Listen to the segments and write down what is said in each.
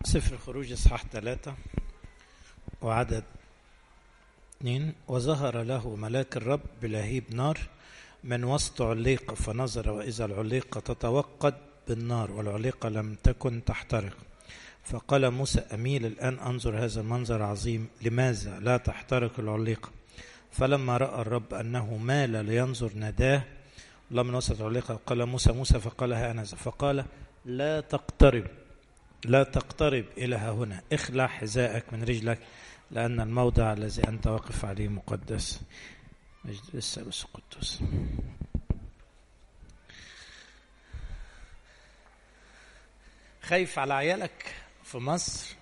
سفر الخروج اصحاح ثلاثة وعدد اثنين وظهر له ملاك الرب بلهيب نار من وسط عليقة فنظر وإذا العليقة تتوقد بالنار والعليقة لم تكن تحترق فقال موسى أميل الآن أنظر هذا المنظر عظيم لماذا لا تحترق العليقة فلما رأى الرب أنه مال لينظر نداه الله من وسط العليقة قال موسى موسى فقال ها أنا فقال لا تقترب لا تقترب إلى هنا اخلع حذاءك من رجلك لأن الموضع الذي أنت واقف عليه مقدس مجد الثالوث القدوس خايف على عيالك في مصر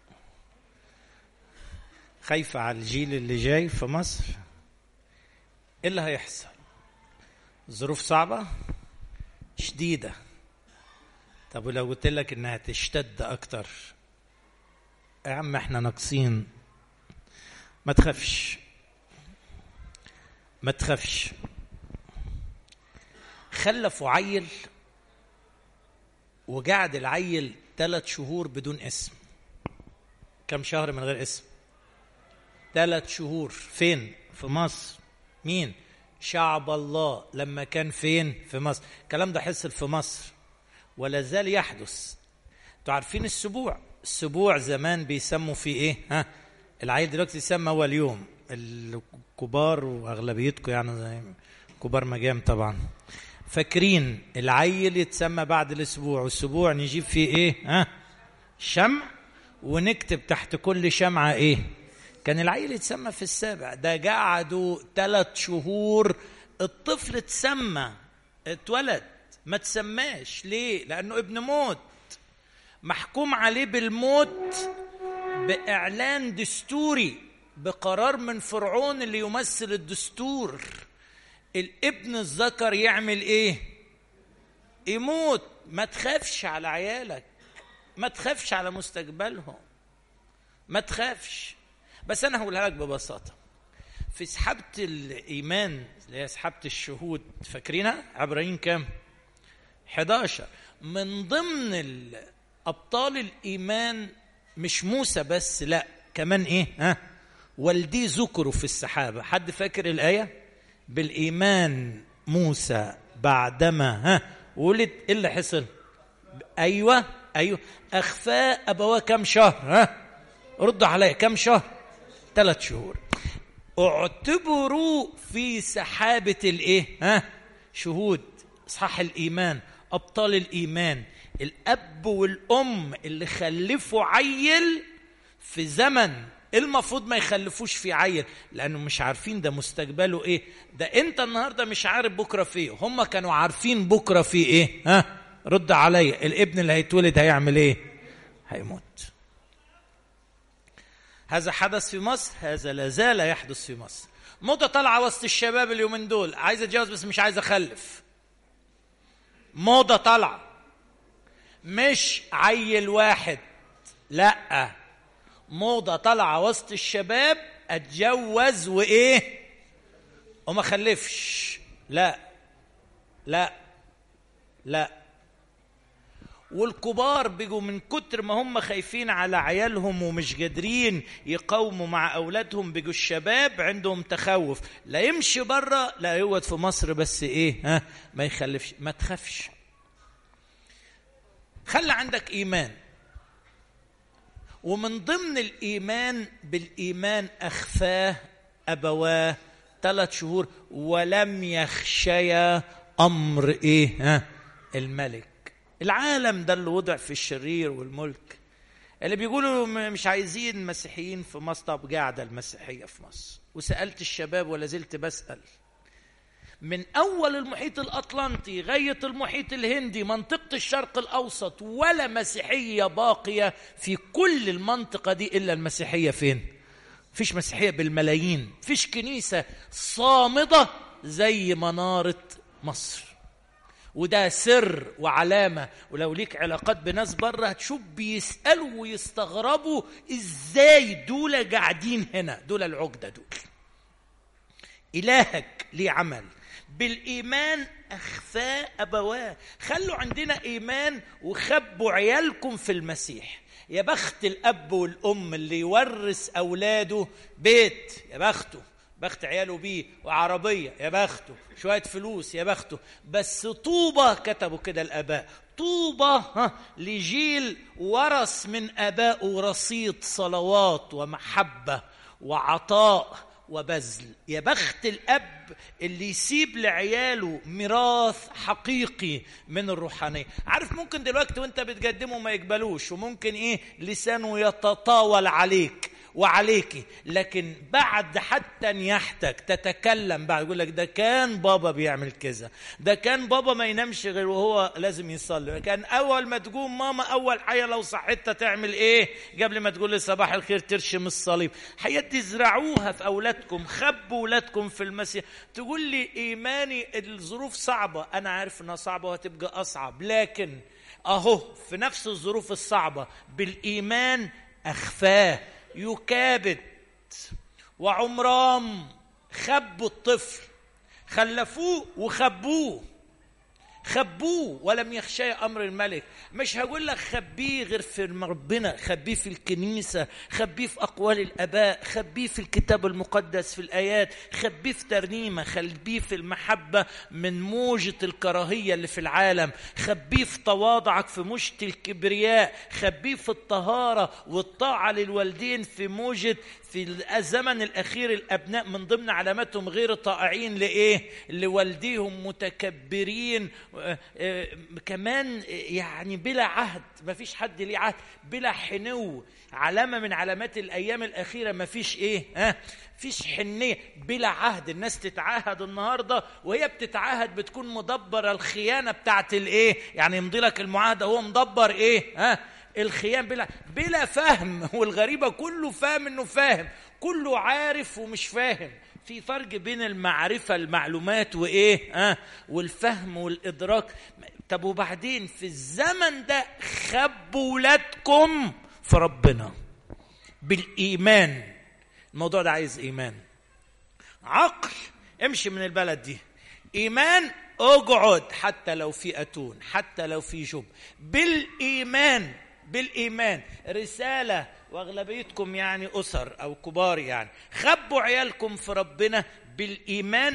خايف على الجيل اللي جاي في مصر ايه اللي هيحصل ظروف صعبة شديدة طب ولو قلت لك انها تشتد اكتر يا عم احنا ناقصين ما تخافش ما تخافش خلفوا عيل وقعد العيل ثلاث شهور بدون اسم كم شهر من غير اسم ثلاث شهور فين في مصر مين شعب الله لما كان فين في مصر الكلام ده حصل في مصر ولا زال يحدث انتوا عارفين السبوع السبوع زمان بيسموا فيه ايه ها العيل دلوقتي يسمى هو اليوم الكبار واغلبيتكم يعني زي كبار مجام طبعا فاكرين العيل يتسمى بعد الاسبوع والاسبوع نجيب فيه ايه ها شمع ونكتب تحت كل شمعة ايه كان العيل يتسمى في السابع ده قعدوا ثلاث شهور الطفل اتسمى اتولد ما تسماش ليه لانه ابن موت محكوم عليه بالموت باعلان دستوري بقرار من فرعون اللي يمثل الدستور الابن الذكر يعمل ايه يموت ما تخافش على عيالك ما تخافش على مستقبلهم ما تخافش بس انا هقولها لك ببساطه في سحابه الايمان اللي هي سحابه الشهود فاكرينها عبرين كام 11 من ضمن ابطال الايمان مش موسى بس لا كمان ايه ها والديه ذكروا في السحابه حد فاكر الايه بالايمان موسى بعدما ها ولد ايه اللي حصل ايوه ايوه اخفاء ابواه كم شهر ها ردوا عليا كم شهر ثلاث شهور اعتبروا في سحابه الايه ها شهود اصحاح الايمان ابطال الايمان الاب والام اللي خلفوا عيل في زمن المفروض ما يخلفوش في عيل لانه مش عارفين ده مستقبله ايه ده انت النهارده مش عارف بكره في ايه هم كانوا عارفين بكره في ايه ها رد عليا الابن اللي هيتولد هيعمل ايه هيموت هذا حدث في مصر هذا لا زال يحدث في مصر موضة طالعة وسط الشباب اليومين دول عايز اتجوز بس مش عايز اخلف موضة طالعة مش عيل واحد لا موضة طالعة وسط الشباب اتجوز وايه وما خلفش لا لا لا والكبار بيجوا من كتر ما هم خايفين على عيالهم ومش قادرين يقاوموا مع اولادهم بيجوا الشباب عندهم تخوف لا يمشي بره لا يقعد في مصر بس ايه ها ما يخلفش ما تخافش خلي عندك ايمان ومن ضمن الايمان بالايمان اخفاه ابواه ثلاث شهور ولم يخشيا امر ايه ها الملك العالم ده اللي وضع في الشرير والملك اللي بيقولوا مش عايزين مسيحيين في مصر طب قاعده المسيحيه في مصر وسالت الشباب ولا زلت بسال من اول المحيط الاطلنطي غايه المحيط الهندي منطقه الشرق الاوسط ولا مسيحيه باقيه في كل المنطقه دي الا المسيحيه فين فيش مسيحيه بالملايين فيش كنيسه صامده زي مناره مصر وده سر وعلامة ولو ليك علاقات بناس بره هتشوف بيسألوا ويستغربوا ازاي دول قاعدين هنا دول العقدة دول إلهك ليه عمل بالإيمان أخفاء أبواه خلوا عندنا إيمان وخبوا عيالكم في المسيح يا بخت الاب والام اللي يورث اولاده بيت يا بخته بخت عياله بيه وعربية يا بخته شوية فلوس يا بخته بس طوبة كتبوا كده الآباء طوبة ها لجيل ورث من آبائه رصيد صلوات ومحبة وعطاء وبذل يا بخت الاب اللي يسيب لعياله ميراث حقيقي من الروحانيه عارف ممكن دلوقتي وانت بتقدمه ما يقبلوش وممكن ايه لسانه يتطاول عليك وعليك لكن بعد حتى نياحتك تتكلم بعد يقول لك ده كان بابا بيعمل كذا ده كان بابا ما ينامش غير وهو لازم يصلي كان اول ما تقوم ماما اول حاجه لو صحتها تعمل ايه قبل ما تقول لي صباح الخير ترشم الصليب حياة تزرعوها في اولادكم خبوا اولادكم في المسيح تقول لي ايماني الظروف صعبه انا عارف انها صعبه وهتبقى اصعب لكن اهو في نفس الظروف الصعبه بالايمان اخفاه يكابد وعمرام خبوا الطفل خلفوه وخبوه خبوه ولم يخشى امر الملك مش هقول لك خبيه غير في ربنا خبيه في الكنيسه خبيه في اقوال الاباء خبيه في الكتاب المقدس في الايات خبيه في ترنيمه خبيه في المحبه من موجه الكراهيه اللي في العالم خبيه في تواضعك في موجه الكبرياء خبيه في الطهاره والطاعه للوالدين في موجه في الزمن الاخير الابناء من ضمن علاماتهم غير طائعين لايه لوالديهم متكبرين آه، آه، كمان يعني بلا عهد ما فيش حد ليه عهد بلا حنو علامه من علامات الايام الاخيره ما فيش ايه ها فيش حنيه بلا عهد الناس تتعاهد النهارده وهي بتتعاهد بتكون مدبره الخيانه بتاعت الايه يعني يمضي لك المعاهده هو مدبر ايه ها الخيام بلا بلا فهم والغريبه كله فاهم انه فاهم كله عارف ومش فاهم في فرق بين المعرفه المعلومات وايه ها والفهم والادراك طب وبعدين في الزمن ده خبوا ولادكم في ربنا بالايمان الموضوع ده عايز ايمان عقل امشي من البلد دي ايمان اقعد حتى لو في اتون حتى لو في جب بالايمان بالايمان رساله واغلبيتكم يعني اسر او كبار يعني خبوا عيالكم في ربنا بالايمان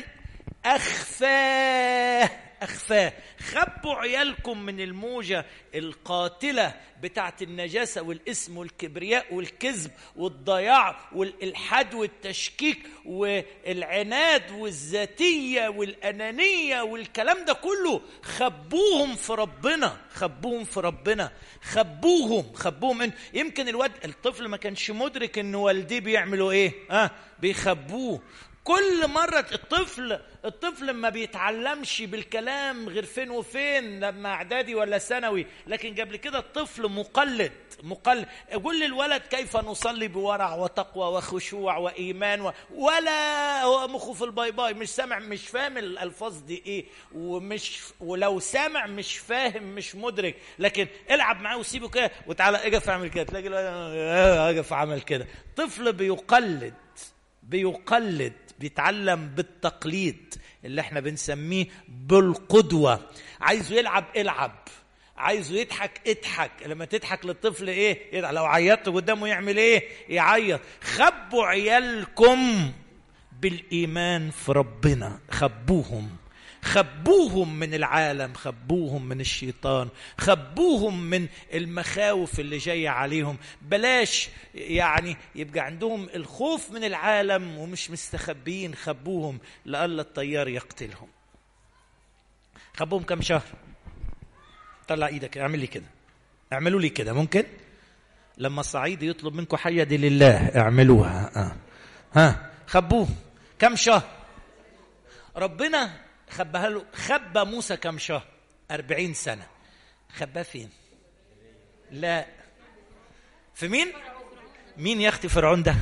اخفاه اخفاه خبوا عيالكم من الموجه القاتله بتاعت النجاسه والاسم والكبرياء والكذب والضياع والالحاد والتشكيك والعناد والذاتيه والانانيه والكلام ده كله خبوهم في ربنا خبوهم في ربنا خبوهم خبوهم إن يمكن الواد الطفل ما كانش مدرك ان والديه بيعملوا ايه ها آه بيخبوه كل مرة الطفل الطفل ما بيتعلمش بالكلام غير فين وفين لما اعدادي ولا ثانوي لكن قبل كده الطفل مقلد مقلد قول للولد كيف نصلي بورع وتقوى وخشوع وايمان و... ولا هو مخه في الباي باي مش سامع مش فاهم الالفاظ دي ايه ومش ولو سامع مش فاهم مش مدرك لكن العب معاه وسيبه كده وتعالى اقف اعمل كده تلاقي اقف عمل كده طفل بيقلد بيقلد بيتعلم بالتقليد اللي احنا بنسميه بالقدوة عايزه يلعب العب عايزه يضحك اضحك لما تضحك للطفل ايه يضحك. لو عيطت قدامه يعمل ايه يعيط خبوا عيالكم بالايمان في ربنا خبوهم خبوهم من العالم خبوهم من الشيطان خبوهم من المخاوف اللي جايه عليهم بلاش يعني يبقى عندهم الخوف من العالم ومش مستخبيين خبوهم لألا الطيار يقتلهم خبوهم كم شهر طلع ايدك اعمل لي كده اعملوا لي كده ممكن لما الصعيدي يطلب منكم حية دي لله اعملوها آه. ها خبوه كم شهر ربنا خباها له خبى موسى كم شهر أربعين سنة خباه فين لا في مين مين يا اختي فرعون ده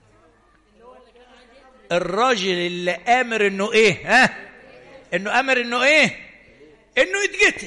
الراجل اللي امر انه ايه ها انه امر انه ايه انه يتقتل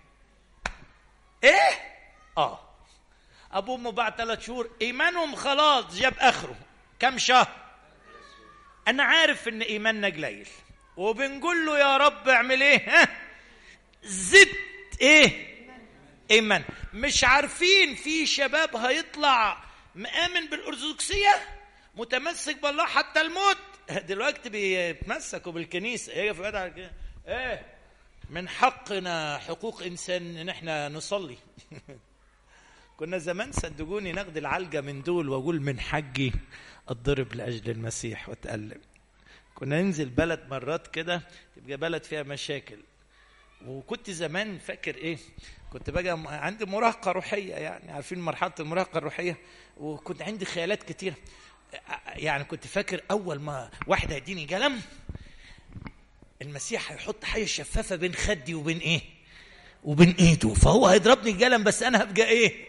ايه اه ابوه امه بعد ثلاث شهور ايمانهم خلاص جاب اخره كم شهر انا عارف ان ايماننا قليل وبنقول له يا رب اعمل ايه ها زد ايه ايمان مش عارفين في شباب هيطلع مآمن بالأرثوذكسية متمسك بالله حتى الموت دلوقتي بيتمسكوا بالكنيسة ايه في على ايه من حقنا حقوق انسان ان احنا نصلي كنا زمان صدقوني ناخد العلقه من دول واقول من حقي اتضرب لاجل المسيح واتالم كنا ننزل بلد مرات كده تبقى بلد فيها مشاكل وكنت زمان فاكر ايه كنت بقى عندي مراهقه روحيه يعني عارفين مرحله المراهقه الروحيه وكنت عندي خيالات كتيره يعني كنت فاكر اول ما واحد هيديني قلم المسيح هيحط حاجه شفافه بين خدي وبين ايه وبين ايده فهو هيضربني القلم بس انا هبقى ايه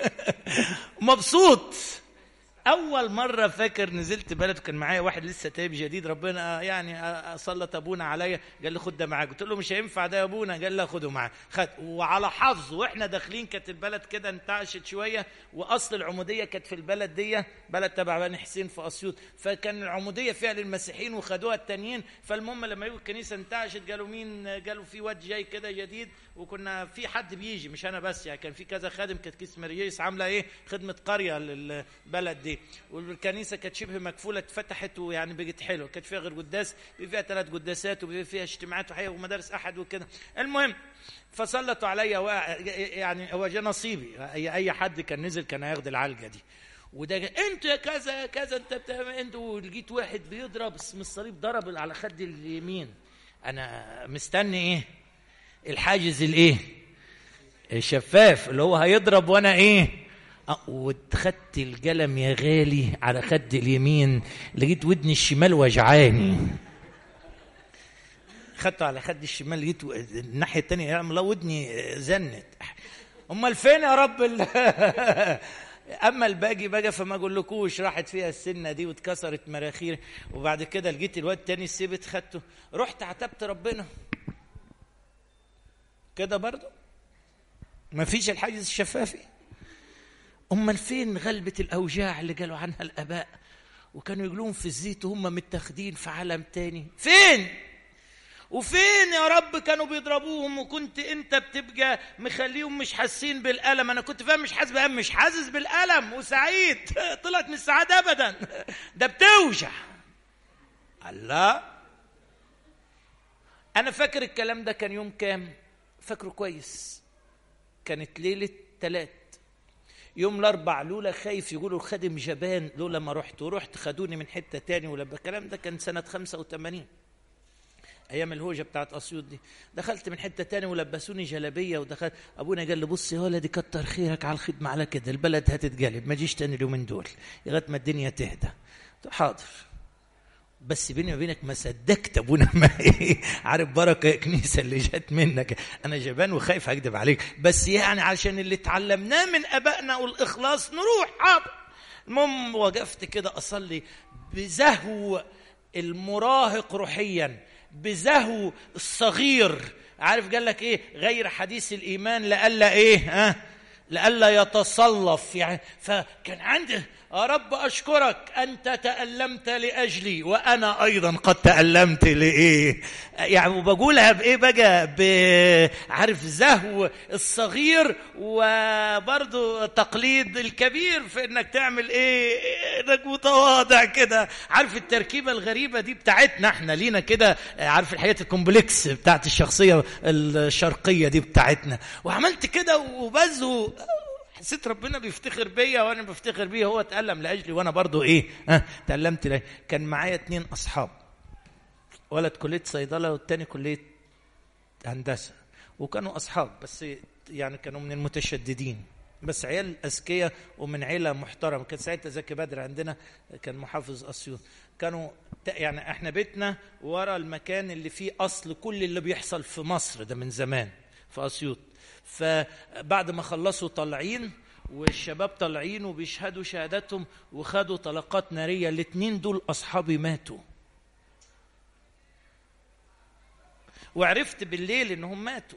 مبسوط اول مره فاكر نزلت بلد كان معايا واحد لسه تايب جديد ربنا يعني سلط ابونا عليا قال لي خد ده معاك قلت له مش هينفع ده يا ابونا قال لي خده معاك خد وعلى حظ واحنا داخلين كانت البلد كده انتعشت شويه واصل العموديه كانت في البلد دي بلد تبع بني حسين في اسيوط فكان العموديه فيها للمسيحيين وخدوها التانيين فالمهم لما يجوا الكنيسه انتعشت قالوا مين قالوا في واد جاي كده جديد وكنا في حد بيجي مش انا بس يعني كان في كذا خادم كانت كيس مرييس عامله ايه خدمه قريه للبلد دي والكنيسه كانت شبه مكفوله اتفتحت ويعني بقت حلوه كانت فيها غير قداس فيها ثلاث قداسات وفيها اجتماعات وحيه ومدارس احد وكده المهم فسلطوا عليا يعني هو جه نصيبي اي حد كان نزل كان هياخد العلقه دي وده انت يا كذا يا كذا انت بتعمل انت ولقيت واحد بيضرب اسم الصليب ضرب على خد اليمين انا مستني ايه الحاجز الايه الشفاف اللي هو هيضرب وانا ايه واتخدت القلم يا غالي على خد اليمين لقيت ودني الشمال وجعاني خدته على خد الشمال لقيت الناحيه الثانيه يا الله ودني زنت امال فين يا رب اما الباقي بقى فما اقولكوش راحت فيها السنه دي واتكسرت مراخير وبعد كده لقيت الواد تاني سيبت خدته رحت عتبت ربنا كده برضه ما فيش الحاجز الشفافي امال فين غلبة الاوجاع اللي قالوا عنها الاباء وكانوا يقولون في الزيت وهم متاخدين في عالم تاني فين وفين يا رب كانوا بيضربوهم وكنت انت بتبقى مخليهم مش حاسين بالالم انا كنت فاهم مش حاسس بالالم مش حاسس بالالم وسعيد طلعت من السعاده ابدا ده بتوجع الله انا فاكر الكلام ده كان يوم كام فاكره كويس كانت ليله ثلاث يوم الاربع لولا خايف يقولوا الخادم جبان لولا ما رحت ورحت خدوني من حته تاني ولا الكلام ده كان سنه 85 ايام الهوجه بتاعت اسيوط دي دخلت من حته تاني ولبسوني جلابيه ودخلت ابونا قال لي بص يا ولدي كتر خيرك على الخدمه على كده البلد هتتقلب ما جيش تاني اليومين دول لغايه ما الدنيا تهدى حاضر بس بيني وبينك ما صدقت ابونا ما ايه عارف بركه يا كنيسه اللي جت منك انا جبان وخايف اكذب عليك بس يعني عشان اللي اتعلمناه من ابائنا والاخلاص نروح حاضر المهم وقفت كده اصلي بزهو المراهق روحيا بزهو الصغير عارف قال لك ايه غير حديث الايمان لألا ايه ها أه؟ لئلا يتصلف يعني فكان عندي يا رب أشكرك أنت تألمت لأجلي وأنا أيضا قد تألمت لإيه يعني وبقولها بإيه بقى بعرف زهو الصغير وبرضه تقليد الكبير في إنك تعمل إيه إنك متواضع كده عارف التركيبة الغريبة دي بتاعتنا إحنا لينا كده عارف الحياة الكومبلكس بتاعت الشخصية الشرقية دي بتاعتنا وعملت كده وبزهو حسيت ربنا بيفتخر بيا وانا بفتخر بيه هو تألم لاجلي وانا برضو ايه ها تألمت لاجلي كان معايا اتنين اصحاب ولد كليه صيدله والتاني كليه هندسه وكانوا اصحاب بس يعني كانوا من المتشددين بس عيال اذكياء ومن عيله محترمه كان ساعتها زكي بدر عندنا كان محافظ اسيوط كانوا يعني احنا بيتنا ورا المكان اللي فيه اصل كل اللي بيحصل في مصر ده من زمان في اسيوط فبعد ما خلصوا طالعين والشباب طالعين وبيشهدوا شهاداتهم وخدوا طلقات ناريه الاثنين دول اصحابي ماتوا وعرفت بالليل انهم ماتوا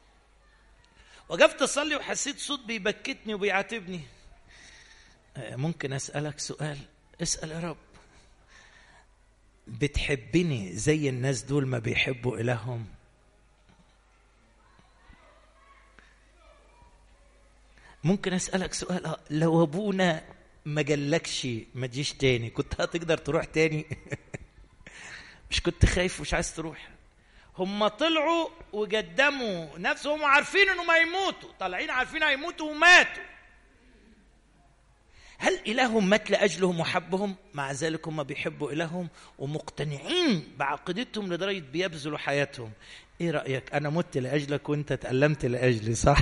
وقفت اصلي وحسيت صوت بيبكتني وبيعاتبني ممكن اسالك سؤال اسال يا رب بتحبني زي الناس دول ما بيحبوا الههم ممكن اسالك سؤال آه، لو ابونا ما جالكش ما تجيش تاني كنت هتقدر تروح تاني مش كنت خايف ومش عايز تروح هم طلعوا وقدموا نفسهم عارفين انهم هيموتوا طالعين عارفين هيموتوا وماتوا هل إلههم مات لأجلهم وحبهم مع ذلك هم بيحبوا إلههم ومقتنعين بعقيدتهم لدرجة بيبذلوا حياتهم إيه رأيك أنا مت لأجلك وأنت تألمت لأجلي صح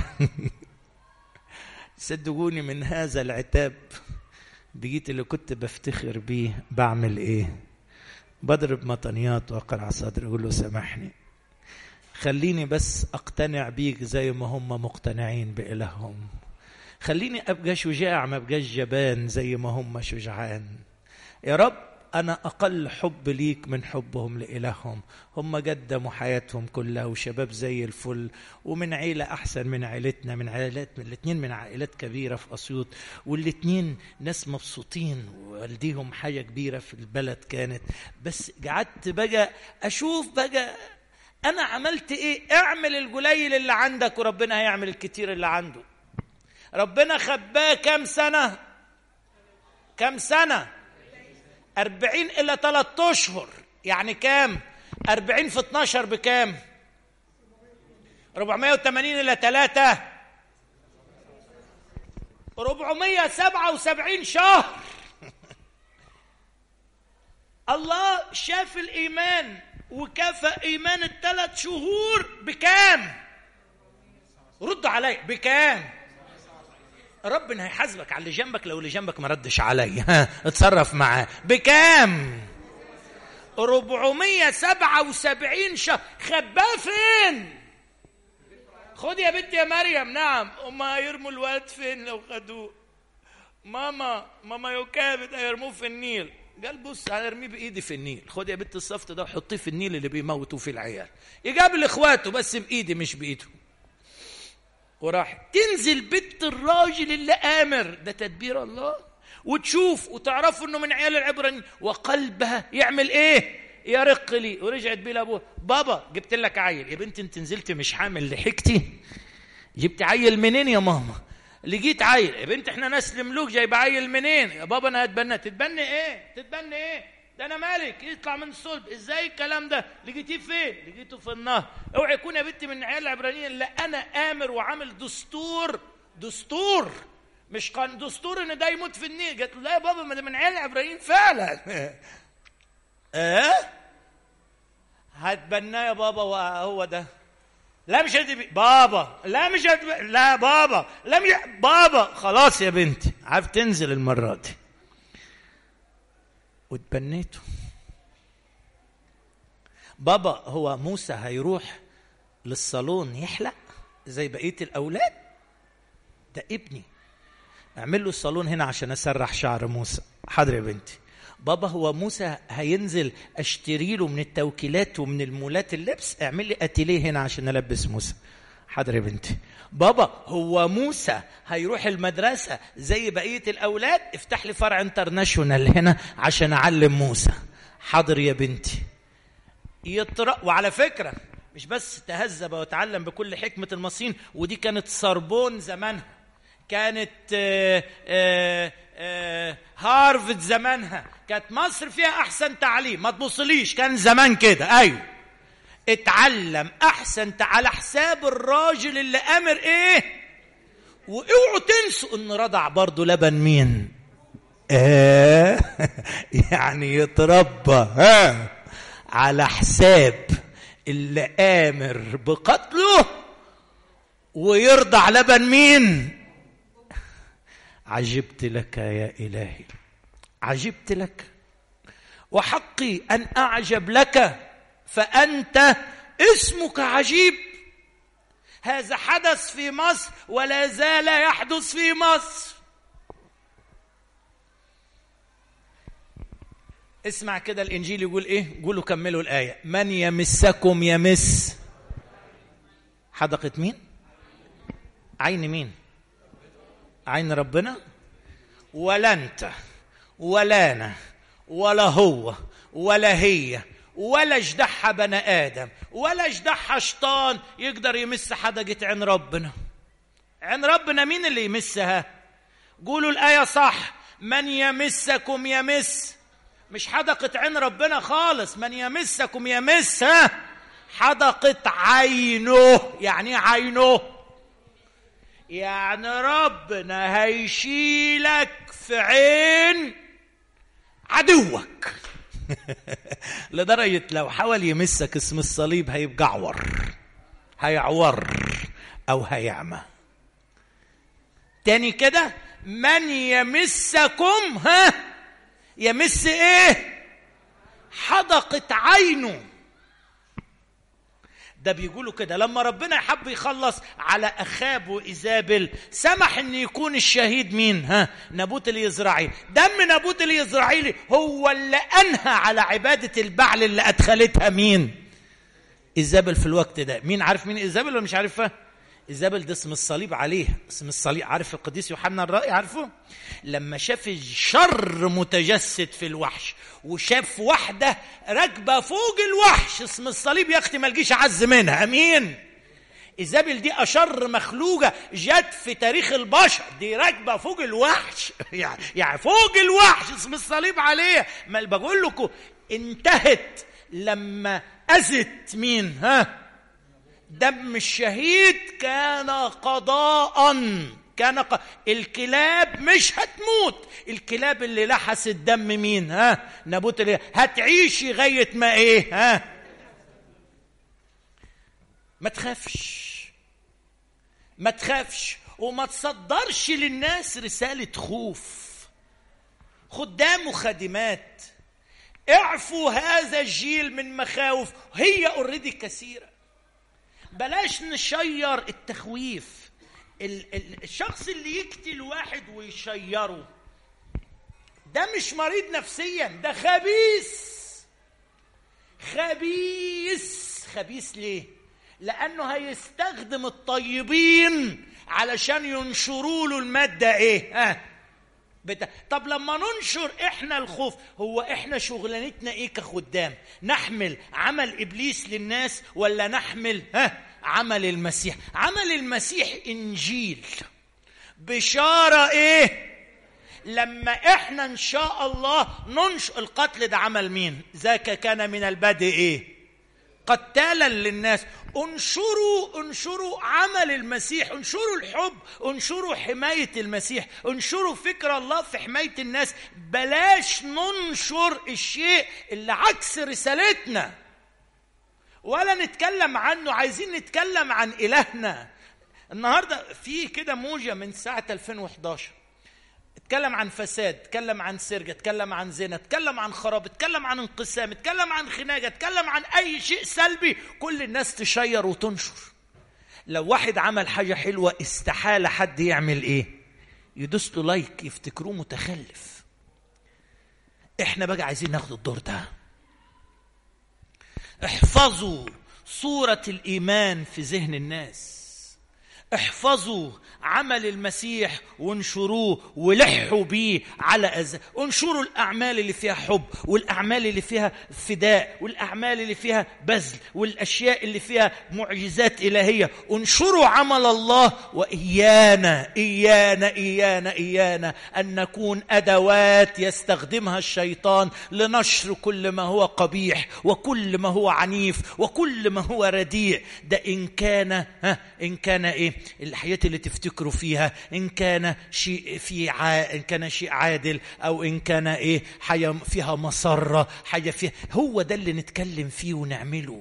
صدقوني من هذا العتاب بقيت اللي كنت بفتخر بيه بعمل إيه بضرب مطنيات واقرع صدري اقول له سامحني خليني بس اقتنع بيك زي ما هم مقتنعين بإلههم خليني ابقى شجاع ما ابقاش جبان زي ما هم شجعان يا رب انا اقل حب ليك من حبهم لالههم هم قدموا حياتهم كلها وشباب زي الفل ومن عيله احسن من عيلتنا من عائلات من الاثنين من عائلات كبيره في اسيوط والاثنين ناس مبسوطين ووالديهم حاجه كبيره في البلد كانت بس قعدت بقى اشوف بقى انا عملت ايه اعمل القليل اللي عندك وربنا هيعمل الكتير اللي عنده ربنا خباه كم سنة كم سنة أربعين إلى ثلاثة أشهر يعني كام أربعين في اتناشر بكام ربعمية وثمانين إلى ثلاثة ربعمية سبعة وسبعين شهر الله شاف الإيمان وكفى إيمان الثلاث شهور بكام رد علي بكام ربنا هيحاسبك على اللي جنبك لو اللي جنبك ما ردش عليا ها اتصرف معاه بكام 477 شهر خباه فين خد يا بنت يا مريم نعم هما هيرموا الواد فين لو خدوه ماما ماما يكابد هيرموه في النيل قال بص هنرميه بايدي في النيل خد يا بنت الصفت ده وحطيه في النيل اللي بيموتوا فيه العيال يقابل اخواته بس بايدي مش بايده وراح تنزل بنت الراجل اللي آمر ده تدبير الله وتشوف وتعرفوا انه من عيال العبرانيين وقلبها يعمل ايه يرق لي ورجعت بيه لابوها بابا جبت لك عيل يا بنت انت نزلت مش حامل لحقتي جبت عيل منين يا ماما لقيت عيل يا بنت احنا ناس ملوك جايب عيل منين يا بابا انا هتبنى تتبني ايه تتبني ايه ده انا مالك يطلع من الصلب ازاي الكلام ده لقيتيه فين لقيته في النهر اوعي يكون يا بنتي من عيال العبرانيين لا انا امر وعامل دستور دستور مش كان دستور ان ده يموت في النيل قالت له لا يا بابا ما ده من عيال العبرانيين فعلا اه هتبناه يا بابا وهو ده لا مش هتبي بابا لا مش هتبي لا بابا لا مش بابا خلاص يا بنتي عارف تنزل المره دي وتبنيته بابا هو موسى هيروح للصالون يحلق زي بقيه الاولاد ده ابني اعمل له الصالون هنا عشان اسرح شعر موسى حاضر يا بنتي بابا هو موسى هينزل اشتري له من التوكيلات ومن المولات اللبس اعمل لي اتيليه هنا عشان البس موسى حاضر يا بنتي بابا هو موسى هيروح المدرسة زي بقية الأولاد افتح لي فرع انترناشونال هنا عشان أعلم موسى حاضر يا بنتي يطرق وعلى فكرة مش بس تهذب وتعلم بكل حكمة المصريين ودي كانت صربون زمانها كانت آآ آآ آآ هارفد زمانها كانت مصر فيها أحسن تعليم ما تبصليش كان زمان كده أيوه اتعلم احسن على حساب الراجل اللي امر ايه واوعوا تنسوا ان رضع برضه لبن مين آه يعني يتربى ها على حساب اللي امر بقتله ويرضع لبن مين عجبت لك يا الهي عجبت لك وحقي ان اعجب لك فانت اسمك عجيب هذا حدث في مصر ولا زال يحدث في مصر اسمع كده الانجيل يقول ايه قولوا كملوا الايه من يمسكم يمس حدقه مين عين مين عين ربنا ولا انت ولا انا ولا هو ولا هي ولا جدعها بني ادم ولا جدعها شيطان يقدر يمس حدقه عين ربنا عين ربنا مين اللي يمسها قولوا الايه صح من يمسكم يمس مش حدقة عين ربنا خالص من يمسكم يمس ها حدقة عينه يعني ايه عينه يعني ربنا هيشيلك في عين عدوك لدرجة لو حاول يمسك اسم الصليب هيبقى عور هيعور أو هيعمى تاني كده من يمسكم ها يمس ايه حدقة عينه ده بيقولوا كده لما ربنا حب يخلص على اخاب وايزابل سمح ان يكون الشهيد مين ها نابوت اليزرعيل دم نابوت اليزرعيلي هو اللي انهى على عباده البعل اللي ادخلتها مين ايزابل في الوقت ده مين عارف مين ايزابل ولا مش عارفها ايزابل ده اسم الصليب عليه اسم الصليب عارف القديس يوحنا الرائي عارفه لما شاف الشر متجسد في الوحش وشاف واحدة راكبة فوق الوحش اسم الصليب يا اختي ما الجيش اعز منها امين ايزابل دي اشر مخلوقه جت في تاريخ البشر دي راكبه فوق الوحش يعني يعني فوق الوحش اسم الصليب عليه ما بقول لكم انتهت لما اذت مين ها دم الشهيد كان قضاء كان ق... الكلاب مش هتموت الكلاب اللي لحس الدم مين ها نابوت اللي هتعيش لغايه ما ايه ها ما تخافش ما تخافش وما تصدرش للناس رساله خوف خدام وخادمات اعفوا هذا الجيل من مخاوف هي اوريدي كثيره بلاش نشير التخويف الشخص اللي يقتل واحد ويشيره ده مش مريض نفسيا ده خبيث خبيث خبيث ليه لانه هيستخدم الطيبين علشان ينشروا له الماده ايه ها بتا... طب لما ننشر احنا الخوف هو احنا شغلانتنا ايه كخدام نحمل عمل ابليس للناس ولا نحمل ها عمل المسيح عمل المسيح انجيل بشاره ايه لما احنا ان شاء الله ننشر القتل ده عمل مين ذاك كان من البدء ايه قتالا للناس انشروا انشروا عمل المسيح انشروا الحب انشروا حماية المسيح انشروا فكر الله في حماية الناس بلاش ننشر الشيء اللي عكس رسالتنا ولا نتكلم عنه عايزين نتكلم عن إلهنا النهاردة في كده موجة من ساعة 2011 اتكلم عن فساد اتكلم عن سرقه اتكلم عن زنا اتكلم عن خراب اتكلم عن انقسام اتكلم عن خناقه اتكلم عن اي شيء سلبي كل الناس تشير وتنشر لو واحد عمل حاجه حلوه استحاله حد يعمل ايه يدوس له لايك يفتكروه متخلف احنا بقى عايزين ناخد الدور ده احفظوا صوره الايمان في ذهن الناس احفظوا عمل المسيح وانشروه ولحوا بيه على أز... انشروا الأعمال اللي فيها حب والأعمال اللي فيها فداء والأعمال اللي فيها بذل والأشياء اللي فيها معجزات إلهية انشروا عمل الله وإيانا إيانا إيانا إيانا أن نكون أدوات يستخدمها الشيطان لنشر كل ما هو قبيح وكل ما هو عنيف وكل ما هو رديء ده إن كان ها إن كان إيه الحياة اللي تفتكروا فيها إن كان شيء في ع... إن كان شيء عادل أو إن كان إيه حاجة فيها مسرة حاجة فيها هو ده اللي نتكلم فيه ونعمله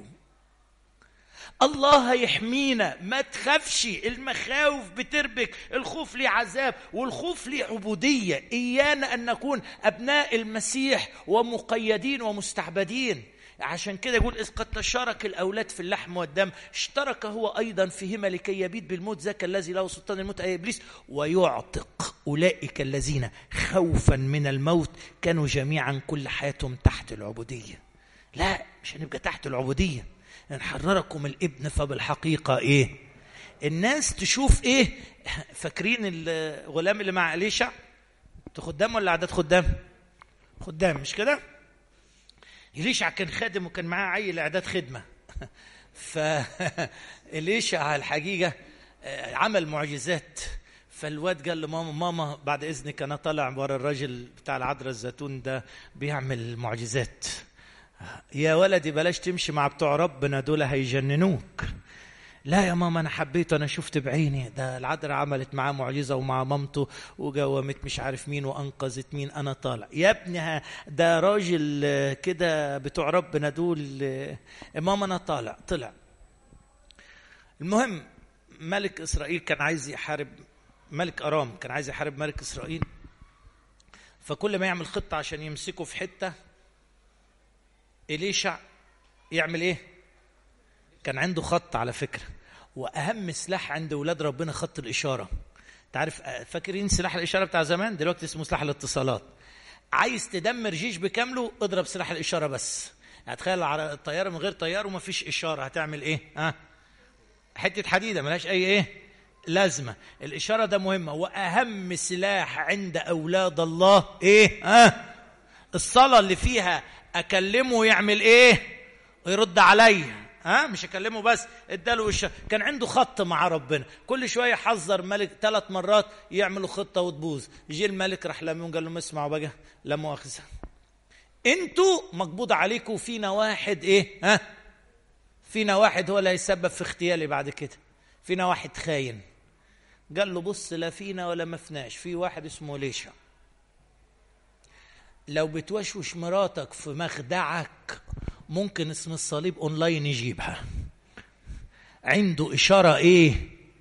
الله هيحمينا ما تخافش المخاوف بتربك الخوف ليه عذاب والخوف ليه عبودية إيانا أن نكون أبناء المسيح ومقيدين ومستعبدين عشان كده يقول إذ قد تشارك الأولاد في اللحم والدم اشترك هو أيضا فيهما لكي يبيد بالموت ذاك الذي له سلطان الموت أي إبليس ويعتق أولئك الذين خوفا من الموت كانوا جميعا كل حياتهم تحت العبودية لا مش هنبقى تحت العبودية إن حرركم الابن فبالحقيقة إيه الناس تشوف إيه فاكرين الغلام اللي مع أليشع خدام ولا عدد خدام خدام مش كده إليشع كان خادم وكان معاه عيل إعداد خدمة فإليشع الحقيقة آه، عمل معجزات فالواد قال لماما ماما بعد اذنك انا طالع ورا الراجل بتاع العذراء الزيتون ده بيعمل معجزات يا ولدي بلاش تمشي مع بتوع ربنا دول هيجننوك لا يا ماما انا حبيت انا شفت بعيني ده العذراء عملت معاه معجزه ومع مامته وجومت مش عارف مين وانقذت مين انا طالع يا ابني ده راجل كده بتوع ربنا دول ماما انا طالع طلع المهم ملك اسرائيل كان عايز يحارب ملك ارام كان عايز يحارب ملك اسرائيل فكل ما يعمل خطه عشان يمسكه في حته إليشع يعمل إيه؟ كان عنده خط على فكرة وأهم سلاح عند أولاد ربنا خط الإشارة تعرف فاكرين سلاح الإشارة بتاع زمان دلوقتي اسمه سلاح الاتصالات عايز تدمر جيش بكامله اضرب سلاح الإشارة بس هتخيل على الطيارة من غير طيار وما فيش إشارة هتعمل إيه؟ ها؟ حتة حديدة ملهاش أي إيه؟ لازمة الإشارة ده مهمة وأهم سلاح عند أولاد الله إيه؟ ها؟ الصلاة اللي فيها اكلمه يعمل ايه ويرد عليا ها مش اكلمه بس اداله وش كان عنده خط مع ربنا كل شويه حذر ملك ثلاث مرات يعملوا خطه وتبوظ يجي الملك راح لميهم قال لهم اسمعوا بقى لا مؤاخذه انتوا مقبوض عليكم فينا واحد ايه ها فينا واحد هو اللي هيسبب في اغتيالي بعد كده فينا واحد خاين قال له بص لا فينا ولا ما فيناش في واحد اسمه ليشا لو بتوشوش مراتك في مخدعك ممكن اسم الصليب اونلاين يجيبها عنده اشاره ايه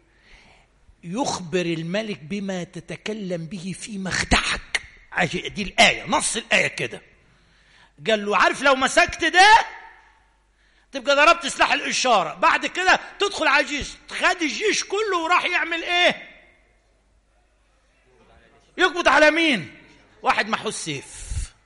يخبر الملك بما تتكلم به في مخدعك دي الايه نص الايه كده قال له عارف لو مسكت ده تبقى ضربت سلاح الاشاره بعد كده تدخل على الجيش خد الجيش كله وراح يعمل ايه يقبض على مين واحد محوس سيف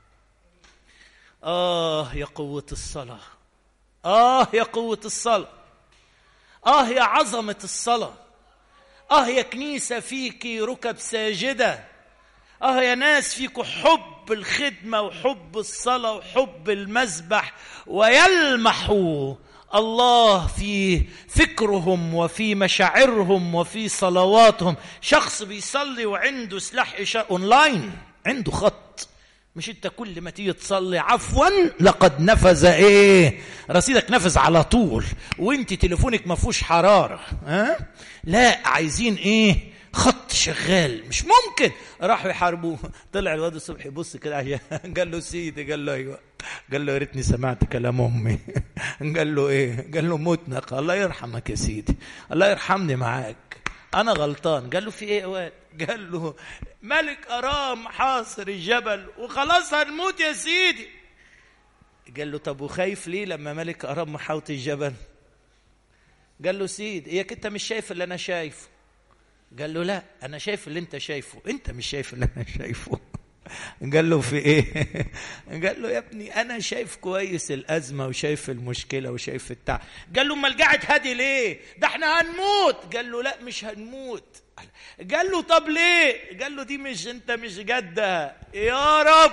آه يا قوة الصلاة آه يا قوة الصلاة آه يا عظمة الصلاة آه يا كنيسة فيك ركب ساجدة آه يا ناس فيك حب الخدمة وحب الصلاة وحب المسبح ويلمح الله في فكرهم وفي مشاعرهم وفي صلواتهم شخص بيصلي وعنده سلاح إشارة أونلاين عنده خط مش انت كل ما تيجي تصلي عفوا لقد نفذ ايه رصيدك نفذ على طول وانت تليفونك ما فيهوش حراره ها لا عايزين ايه خط شغال مش ممكن راحوا يحاربوه طلع الواد الصبح يبص كده قال له سيدي قال له ايوه قال له يا ريتني سمعت كلام امي قال له ايه قال له متنا الله يرحمك يا سيدي الله يرحمني معاك انا غلطان قال له في ايه يا واد قال له ملك ارام حاصر الجبل وخلاص هنموت يا سيدي قال له طب وخايف ليه لما ملك ارام محاوط الجبل قال له سيد اياك انت مش شايف اللي انا شايفه قال له لا انا شايف اللي انت شايفه انت مش شايف اللي انا شايفه قال له في ايه قال له يا ابني انا شايف كويس الازمه وشايف المشكله وشايف التعب قال له امال قاعد هادي ليه ده احنا هنموت قال له لا مش هنموت قال له طب ليه قال له دي مش انت مش جده يا رب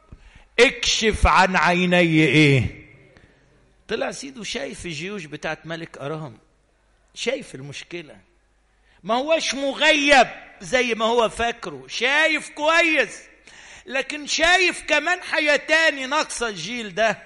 اكشف عن عيني ايه طلع سيده شايف الجيوش بتاعت ملك ارام شايف المشكله ما هوش مغيب زي ما هو فاكره شايف كويس لكن شايف كمان حياة تاني ناقصة الجيل ده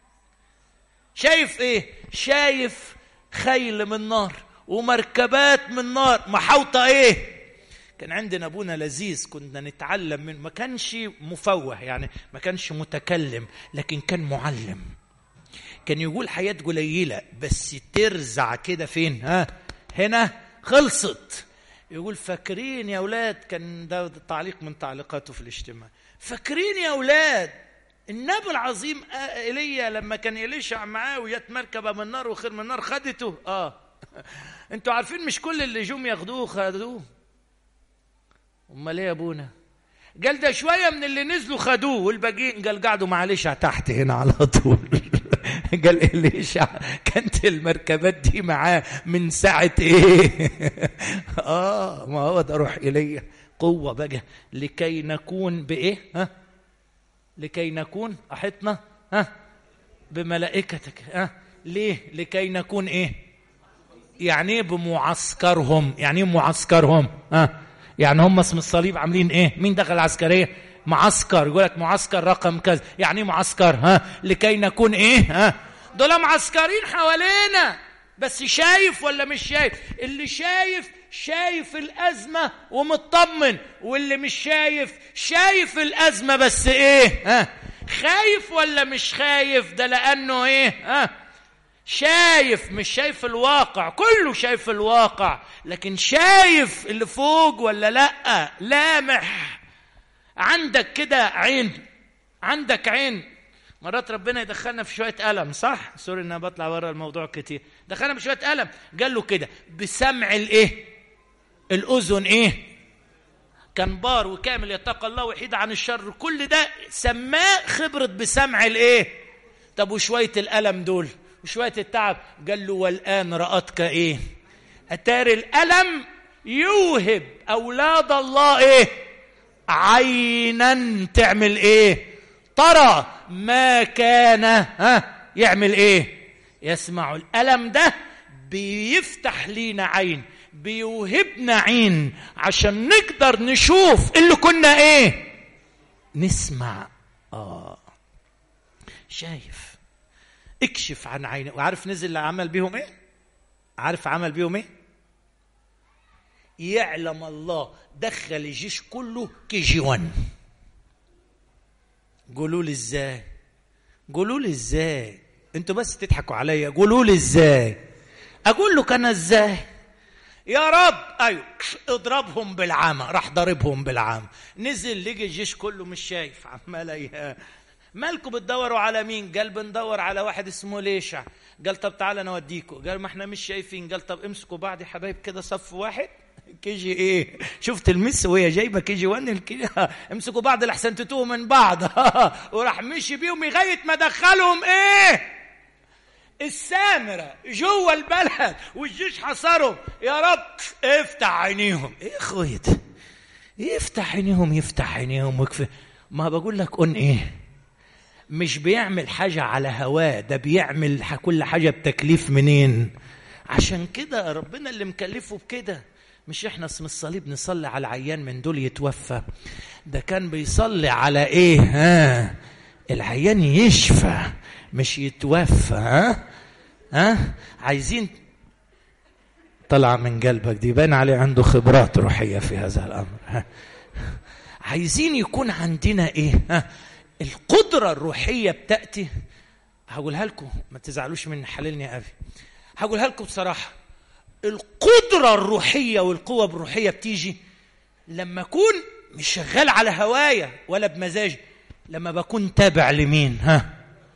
شايف ايه شايف خيل من نار ومركبات من نار محوطة ايه كان عندنا ابونا لذيذ كنا نتعلم منه ما كانش مفوه يعني ما كانش متكلم لكن كان معلم كان يقول حياة قليلة بس ترزع كده فين ها هنا خلصت يقول فاكرين يا اولاد كان ده تعليق من تعليقاته في الاجتماع فاكرين يا اولاد النبي العظيم ايليا لما كان إليشع معاه ويات مركبه من نار وخير من نار خدته اه انتوا عارفين مش كل اللي جم ياخدوه خدوه امال ايه يا ابونا قال ده شويه من اللي نزلوا خدوه والباقيين قال قعدوا مع إليشع تحت هنا على طول قال إليشع كانت المركبات دي معاه من ساعة إيه آه ما هو ده روح إلي قوة بقى لكي نكون بإيه ها لكي نكون أحطنا ها بملائكتك ها ليه لكي نكون إيه يعني ايه بمعسكرهم يعني ايه معسكرهم ها آه. يعني هم اسم الصليب عاملين ايه مين دخل العسكريه معسكر يقول لك معسكر رقم كذا يعني ايه معسكر ها لكي نكون ايه ها دول معسكرين حوالينا بس شايف ولا مش شايف اللي شايف شايف الأزمة ومطمن واللي مش شايف شايف الأزمة بس إيه ها خايف ولا مش خايف ده لأنه إيه ها شايف مش شايف الواقع كله شايف الواقع لكن شايف اللي فوق ولا لا لامح عندك كده عين عندك عين مرات ربنا يدخلنا في شويه الم صح سوري ان انا بطلع بره الموضوع كتير دخلنا في شويه الم قال له كده بسمع الايه الاذن ايه كان بار وكامل يتقى الله وحيد عن الشر كل ده سماه خبره بسمع الايه طب وشويه الالم دول وشويه التعب قال له والان راتك ايه اتار الالم يوهب اولاد الله ايه عينا تعمل ايه ترى ما كان ها يعمل ايه يسمع الالم ده بيفتح لينا عين بيوهبنا عين عشان نقدر نشوف اللي كنا ايه نسمع اه شايف اكشف عن عيني وعارف نزل عمل بيهم ايه عارف عمل بيهم ايه يعلم الله دخل الجيش كله كي جي 1 قولوا لي ازاي قولوا لي ازاي انتوا بس تضحكوا عليا قولوا لي ازاي اقول له كان ازاي يا رب ايوه اضربهم بالعامة راح ضربهم بالعامة نزل لقي الجيش كله مش شايف عمال ايه مالكم بتدوروا على مين قال بندور على واحد اسمه ليشع قال طب تعالى نوديكوا قال ما احنا مش شايفين قال طب امسكوا بعض يا حبايب كده صف واحد كي جي ايه شفت المس وهي جايبه كي جي 1 الكي امسكوا بعض لحسن تتوه من بعض وراح مشي بيهم لغايه ما دخلهم ايه السامرة جوه البلد والجيش حصرهم يا رب افتح عينيهم ايه اخويا ده يفتح عينيهم يفتح عينيهم وكفي ما بقول لك قن ايه مش بيعمل حاجة على هواه ده بيعمل كل حاجة بتكليف منين عشان كده ربنا اللي مكلفه بكده مش احنا اسم الصليب نصلي على العيان من دول يتوفى ده كان بيصلي على ايه ها العيان يشفى مش يتوفى ها ها عايزين طلع من قلبك دي باين عليه عنده خبرات روحيه في هذا الامر ها عايزين يكون عندنا ايه ها القدره الروحيه بتاتي هقولها لكم ما تزعلوش من حللني يا ابي هقولها لكم بصراحه القدره الروحيه والقوه الروحيه بتيجي لما اكون مش شغال على هوايا ولا بمزاجي لما بكون تابع لمين ها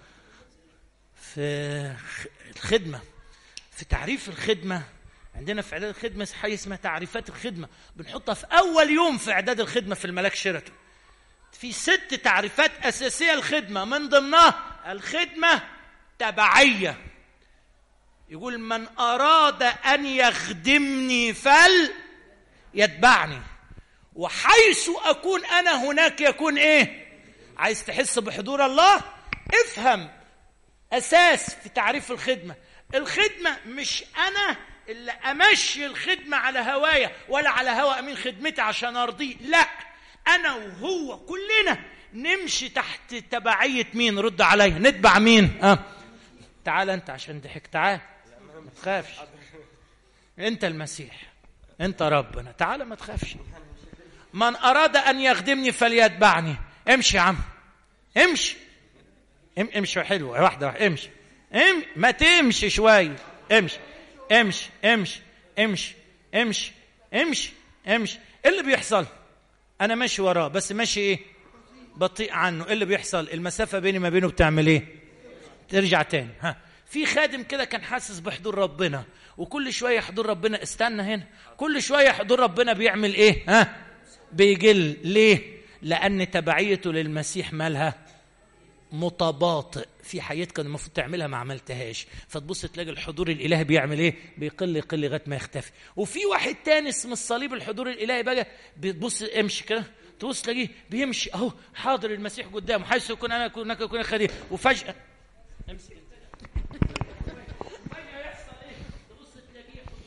في الخدمة في تعريف الخدمة عندنا في إعداد الخدمة حاجة اسمها تعريفات الخدمة بنحطها في أول يوم في إعداد الخدمة في الملاك شيراتون في ست تعريفات أساسية الخدمة من ضمنها الخدمة تبعية يقول من أراد أن يخدمني فل يتبعني وحيث أكون أنا هناك يكون إيه عايز تحس بحضور الله افهم اساس في تعريف الخدمه الخدمه مش انا اللي امشي الخدمه على هوايا ولا على هوا امين خدمتي عشان ارضيه لا انا وهو كلنا نمشي تحت تبعيه مين رد عليا نتبع مين اه تعال انت عشان ضحك تعال ما تخافش انت المسيح انت ربنا تعال ما تخافش من اراد ان يخدمني فليتبعني امشي يا عم امشي ام امشي حلوة واحدة واحدة امشي ام ما تمشي شوية امشي امشي امشي امشي امشي امشي امشي ايه اللي بيحصل انا ماشي وراه بس ماشي ايه بطيء عنه ايه اللي بيحصل المسافة بيني ما بينه بتعمل ايه ترجع تاني ها في خادم كده كان حاسس بحضور ربنا وكل شوية حضور ربنا استنى هنا كل شوية حضور ربنا بيعمل ايه ها بيجل ليه لأن تبعيته للمسيح مالها متباطئ في حاجات كان المفروض تعملها ما عملتهاش فتبص تلاقي الحضور الالهي بيعمل ايه بيقل يقل لغايه ما يختفي وفي واحد تاني اسم الصليب الحضور الالهي بقى بتبص امشي كده تبص تلاقيه بيمشي اهو حاضر المسيح قدامه حيث يكون انا اكون هناك يكون خديم وفجاه امسك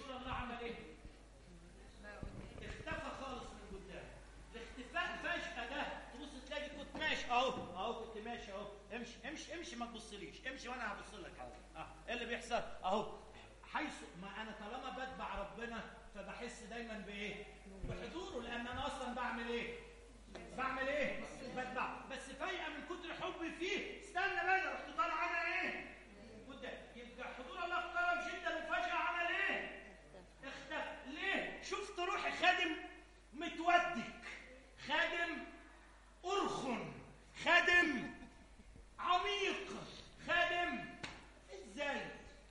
ماشي اهو امشي امشي امشي ما تبصليش امشي وانا هبص لك اه ايه اللي بيحصل اهو حيث ما انا طالما بتبع ربنا فبحس دايما بايه بحضوره لان انا اصلا بعمل ايه بعمل ايه بتبع بس فايقه من كتر حبي فيه استنى بقى رحت طالع انا ايه قدام يبقى حضور الله اختار جدا وفجاه عمل ايه اختفى ليه شفت روحي خادم متودك خادم أرخن خادم عميق خادم ازاي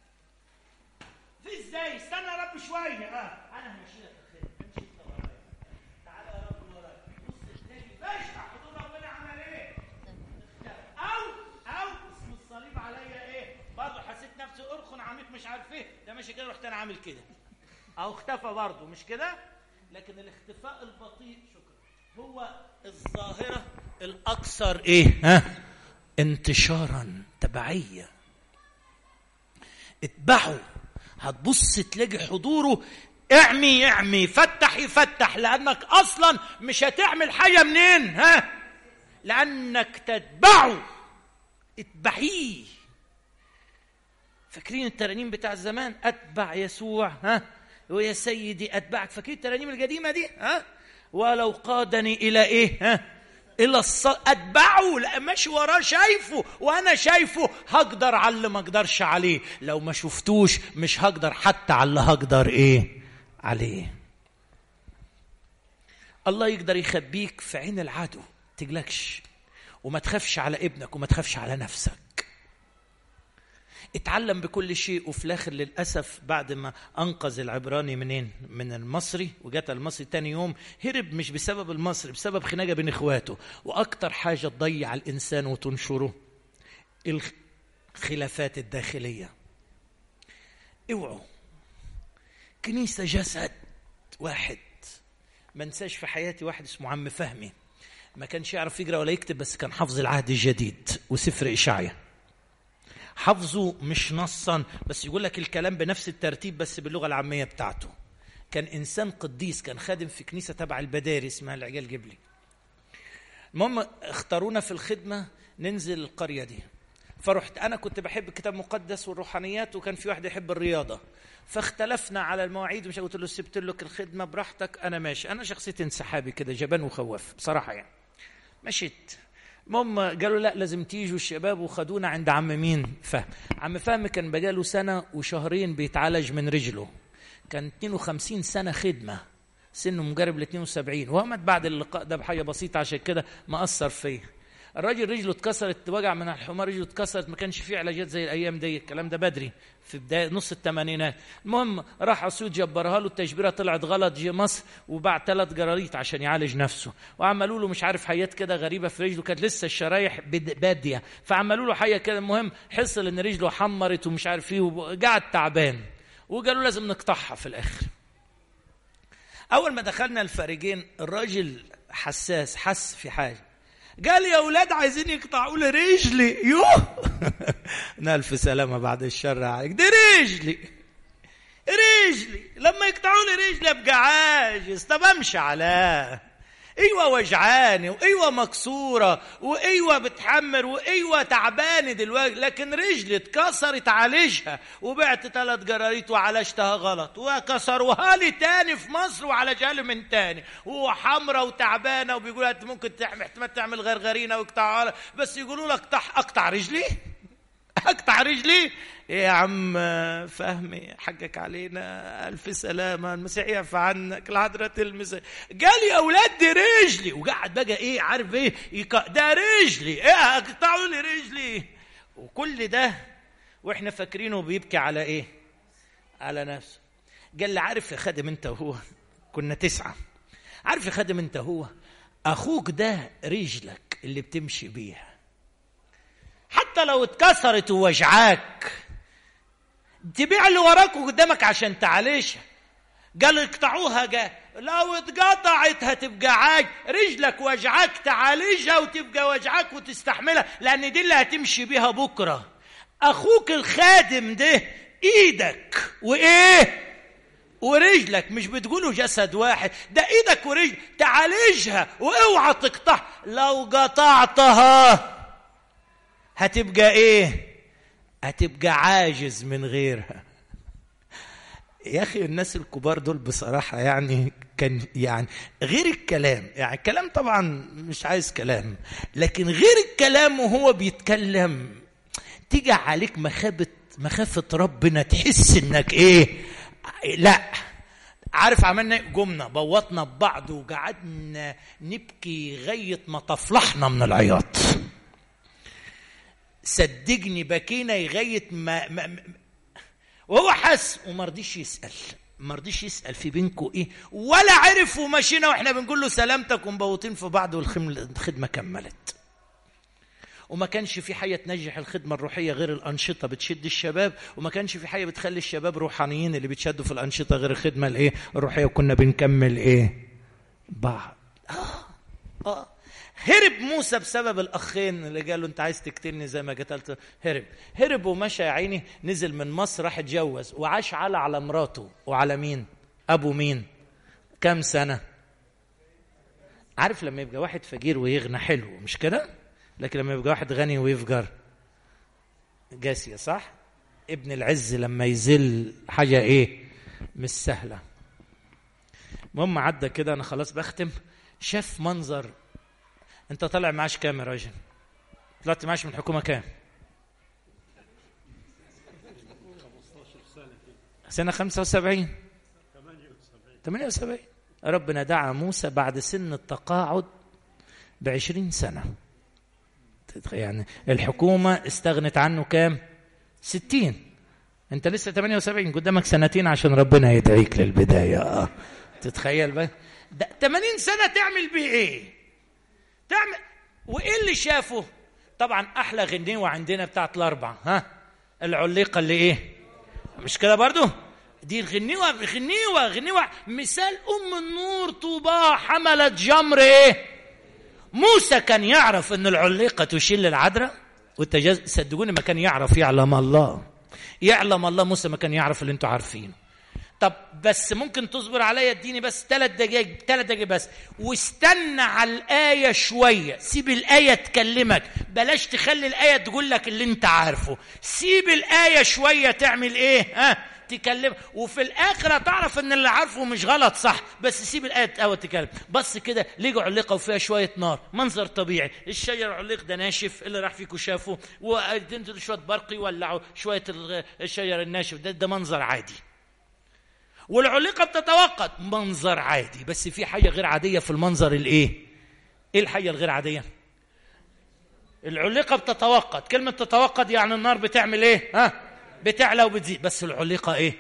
في ازاي استنى يا رب شويه اه انا همشي لك الخير امشي انت ورايا تعالى يا رب ورايا بص تلاقي فجأة حضور ربنا عمل ايه او او اسم الصليب عليا ايه برضه حسيت نفسي ارخن عميق مش عارف ايه ده ماشي كده رحت انا عامل كده او اختفى برضه مش كده لكن الاختفاء البطيء شكرا هو الظاهرة الأكثر إيه؟ ها؟ انتشارا تبعية اتبعوا هتبص تلاقي حضوره اعمي اعمي فتح يفتح لأنك أصلا مش هتعمل حاجة منين ها؟ لأنك تتبعه اتبعيه فاكرين الترانيم بتاع زمان أتبع يسوع ها؟ ويا سيدي أتبعك فاكرين الترانيم القديمة دي ها؟ ولو قادني الى ايه ها الى الص... اتبعه لا ماشي وراه شايفه وانا شايفه هقدر على اللي ما اقدرش عليه لو ما شفتوش مش هقدر حتى على اللي هقدر ايه عليه الله يقدر يخبيك في عين العدو تقلقش وما تخافش على ابنك وما تخافش على نفسك اتعلم بكل شيء وفي الاخر للاسف بعد ما انقذ العبراني منين؟ من المصري وجات المصري تاني يوم هرب مش بسبب المصري بسبب خناقه بين اخواته واكتر حاجه تضيع الانسان وتنشره الخلافات الداخليه. اوعوا كنيسه جسد واحد ما انساش في حياتي واحد اسمه عم فهمي ما كانش يعرف يقرا ولا يكتب بس كان حافظ العهد الجديد وسفر اشعيا حفظه مش نصا بس يقول لك الكلام بنفس الترتيب بس باللغه العاميه بتاعته كان انسان قديس كان خادم في كنيسه تبع البداري اسمها العجال جبلي المهم اختارونا في الخدمه ننزل القريه دي فرحت انا كنت بحب الكتاب المقدس والروحانيات وكان في واحد يحب الرياضه فاختلفنا على المواعيد ومش قلت له سبت لك الخدمه براحتك انا ماشي انا شخصيتي انسحابي كده جبان وخواف بصراحه يعني مشيت المهم قالوا لا لازم تيجوا الشباب وخدونا عند عم مين فهم عم فهم كان بقاله سنة وشهرين بيتعالج من رجله كان 52 سنة خدمة سنه مقارب ل 72 وهو مات بعد اللقاء ده بحاجة بسيطة عشان كده ما أثر فيه الراجل رجله اتكسرت وجع من الحمار رجله اتكسرت ما كانش فيه علاجات زي الايام دي الكلام ده بدري في بدايه نص الثمانينات المهم راح اسيوط جبرها له التشبيره طلعت غلط جه مصر وباع ثلاث جراريط عشان يعالج نفسه وعملوا له مش عارف حاجات كده غريبه في رجله كانت لسه الشرايح باديه فعملوا له حاجه كده المهم حصل ان رجله حمرت ومش عارف ايه وقعد تعبان وقالوا لازم نقطعها في الاخر اول ما دخلنا الفارجين الراجل حساس حس في حاجه قال يا اولاد عايزين يقطعوا لي رجلي يوه الف سلامه بعد الشر عليك دي رجلي رجلي لما يقطعوا لي رجلي ابقى عاجز طب امشي على ايوه وجعاني وايوه مكسوره وايوه بتحمر وايوه تعبانه دلوقتي لكن رجلي اتكسرت عالجها وبعت ثلاث جراريط وعالجتها غلط وكسروها لي تاني في مصر وعالجها لي من تاني وحمرة وتعبانه وبيقولوا انت ممكن تعمل احتمال تعمل غرغرينه ويقطعها بس يقولوا لك اقطع اقطع رجلي اقطع رجلي ايه يا عم فهمي حقك علينا الف سلامه المسيح يعفى عنك العذراء المسيح قال يا اولاد دي رجلي وقعد بقى ايه عارف ايه يك... ده رجلي ايه اقطعوا لي رجلي وكل ده واحنا فاكرينه بيبكي على ايه على نفسه قال لي عارف يا خادم انت وهو كنا تسعه عارف يا خادم انت هو اخوك ده رجلك اللي بتمشي بيها حتى لو اتكسرت ووجعاك تبيع اللي وراك وقدامك عشان تعالجها قال اقطعوها جا لو اتقطعت هتبقى عاج رجلك وجعاك تعالجها وتبقى وجعاك وتستحملها لان دي اللي هتمشي بيها بكره اخوك الخادم ده ايدك وايه ورجلك مش بتقولوا جسد واحد ده ايدك ورجل تعالجها واوعى تقطع لو قطعتها هتبقى ايه هتبقى عاجز من غيرها يا اخي الناس الكبار دول بصراحه يعني كان يعني غير الكلام يعني الكلام طبعا مش عايز كلام لكن غير الكلام وهو بيتكلم تيجي عليك مخافه مخافه ربنا تحس انك ايه لا عارف عملنا ايه جمنا بوطنا ببعض وقعدنا نبكي غايه ما طفلحنا من العياط صدقني بكينا لغايه ما, ما وهو حس وما رضيش يسال ما رضيش يسال في بينكم ايه ولا عرف ومشينا واحنا بنقول له سلامتك ومبوطين في بعض والخدمه كملت وما كانش في حاجه تنجح الخدمه الروحيه غير الانشطه بتشد الشباب وما كانش في حاجه بتخلي الشباب روحانيين اللي بيتشدوا في الانشطه غير الخدمه الايه الروحيه وكنا بنكمل ايه بعض اه اه هرب موسى بسبب الاخين اللي قالوا انت عايز تقتلني زي ما قتلت هرب هرب ومشى يا عيني نزل من مصر راح اتجوز وعاش على على مراته وعلى مين ابو مين كم سنه عارف لما يبقى واحد فقير ويغنى حلو مش كده لكن لما يبقى واحد غني ويفجر جاسية صح ابن العز لما يزل حاجة ايه مش سهلة المهم عدى كده انا خلاص بختم شاف منظر انت طالع معاش كام يا راجل طلعت معاش من الحكومة كام سنة 75 78 ربنا دعا موسى بعد سن التقاعد بعشرين سنة يعني الحكومة استغنت عنه كام ستين انت لسه 78 قدامك سنتين عشان ربنا يدعيك للبداية آه. تتخيل بقى ده 80 سنة تعمل بيه ايه تعمل وايه اللي شافه طبعا احلى غنيوة عندنا بتاعت الاربعة ها العليقة اللي ايه مش كده برضو دي الغنيوة غنيوة غنيوة مثال ام النور طوبى حملت جمر ايه موسى كان يعرف ان العليقه تشيل العذراء والتجاز صدقوني ما كان يعرف يعلم الله يعلم الله موسى ما كان يعرف اللي انتوا عارفينه طب بس ممكن تصبر عليا اديني بس ثلاث دقايق ثلاث دقايق بس واستنى على الآية شوية سيب الآية تكلمك بلاش تخلي الآية تقول لك اللي انت عارفه سيب الآية شوية تعمل ايه ها تكلم وفي الاخر هتعرف ان اللي عارفه مش غلط صح بس سيب الايه تقوى تتكلم بص كده لقوا علقه وفيها شويه نار منظر طبيعي الشجر علق ده ناشف اللي راح فيكم شافه وتنزل شويه برق يولعوا شويه الشجر الناشف ده ده منظر عادي والعلقه بتتوقد منظر عادي بس في حاجه غير عاديه في المنظر الايه ايه الحاجه الغير عاديه العلقه بتتوقد كلمه تتوقد يعني النار بتعمل ايه ها بتعلى وبتزيد بس العليقة ايه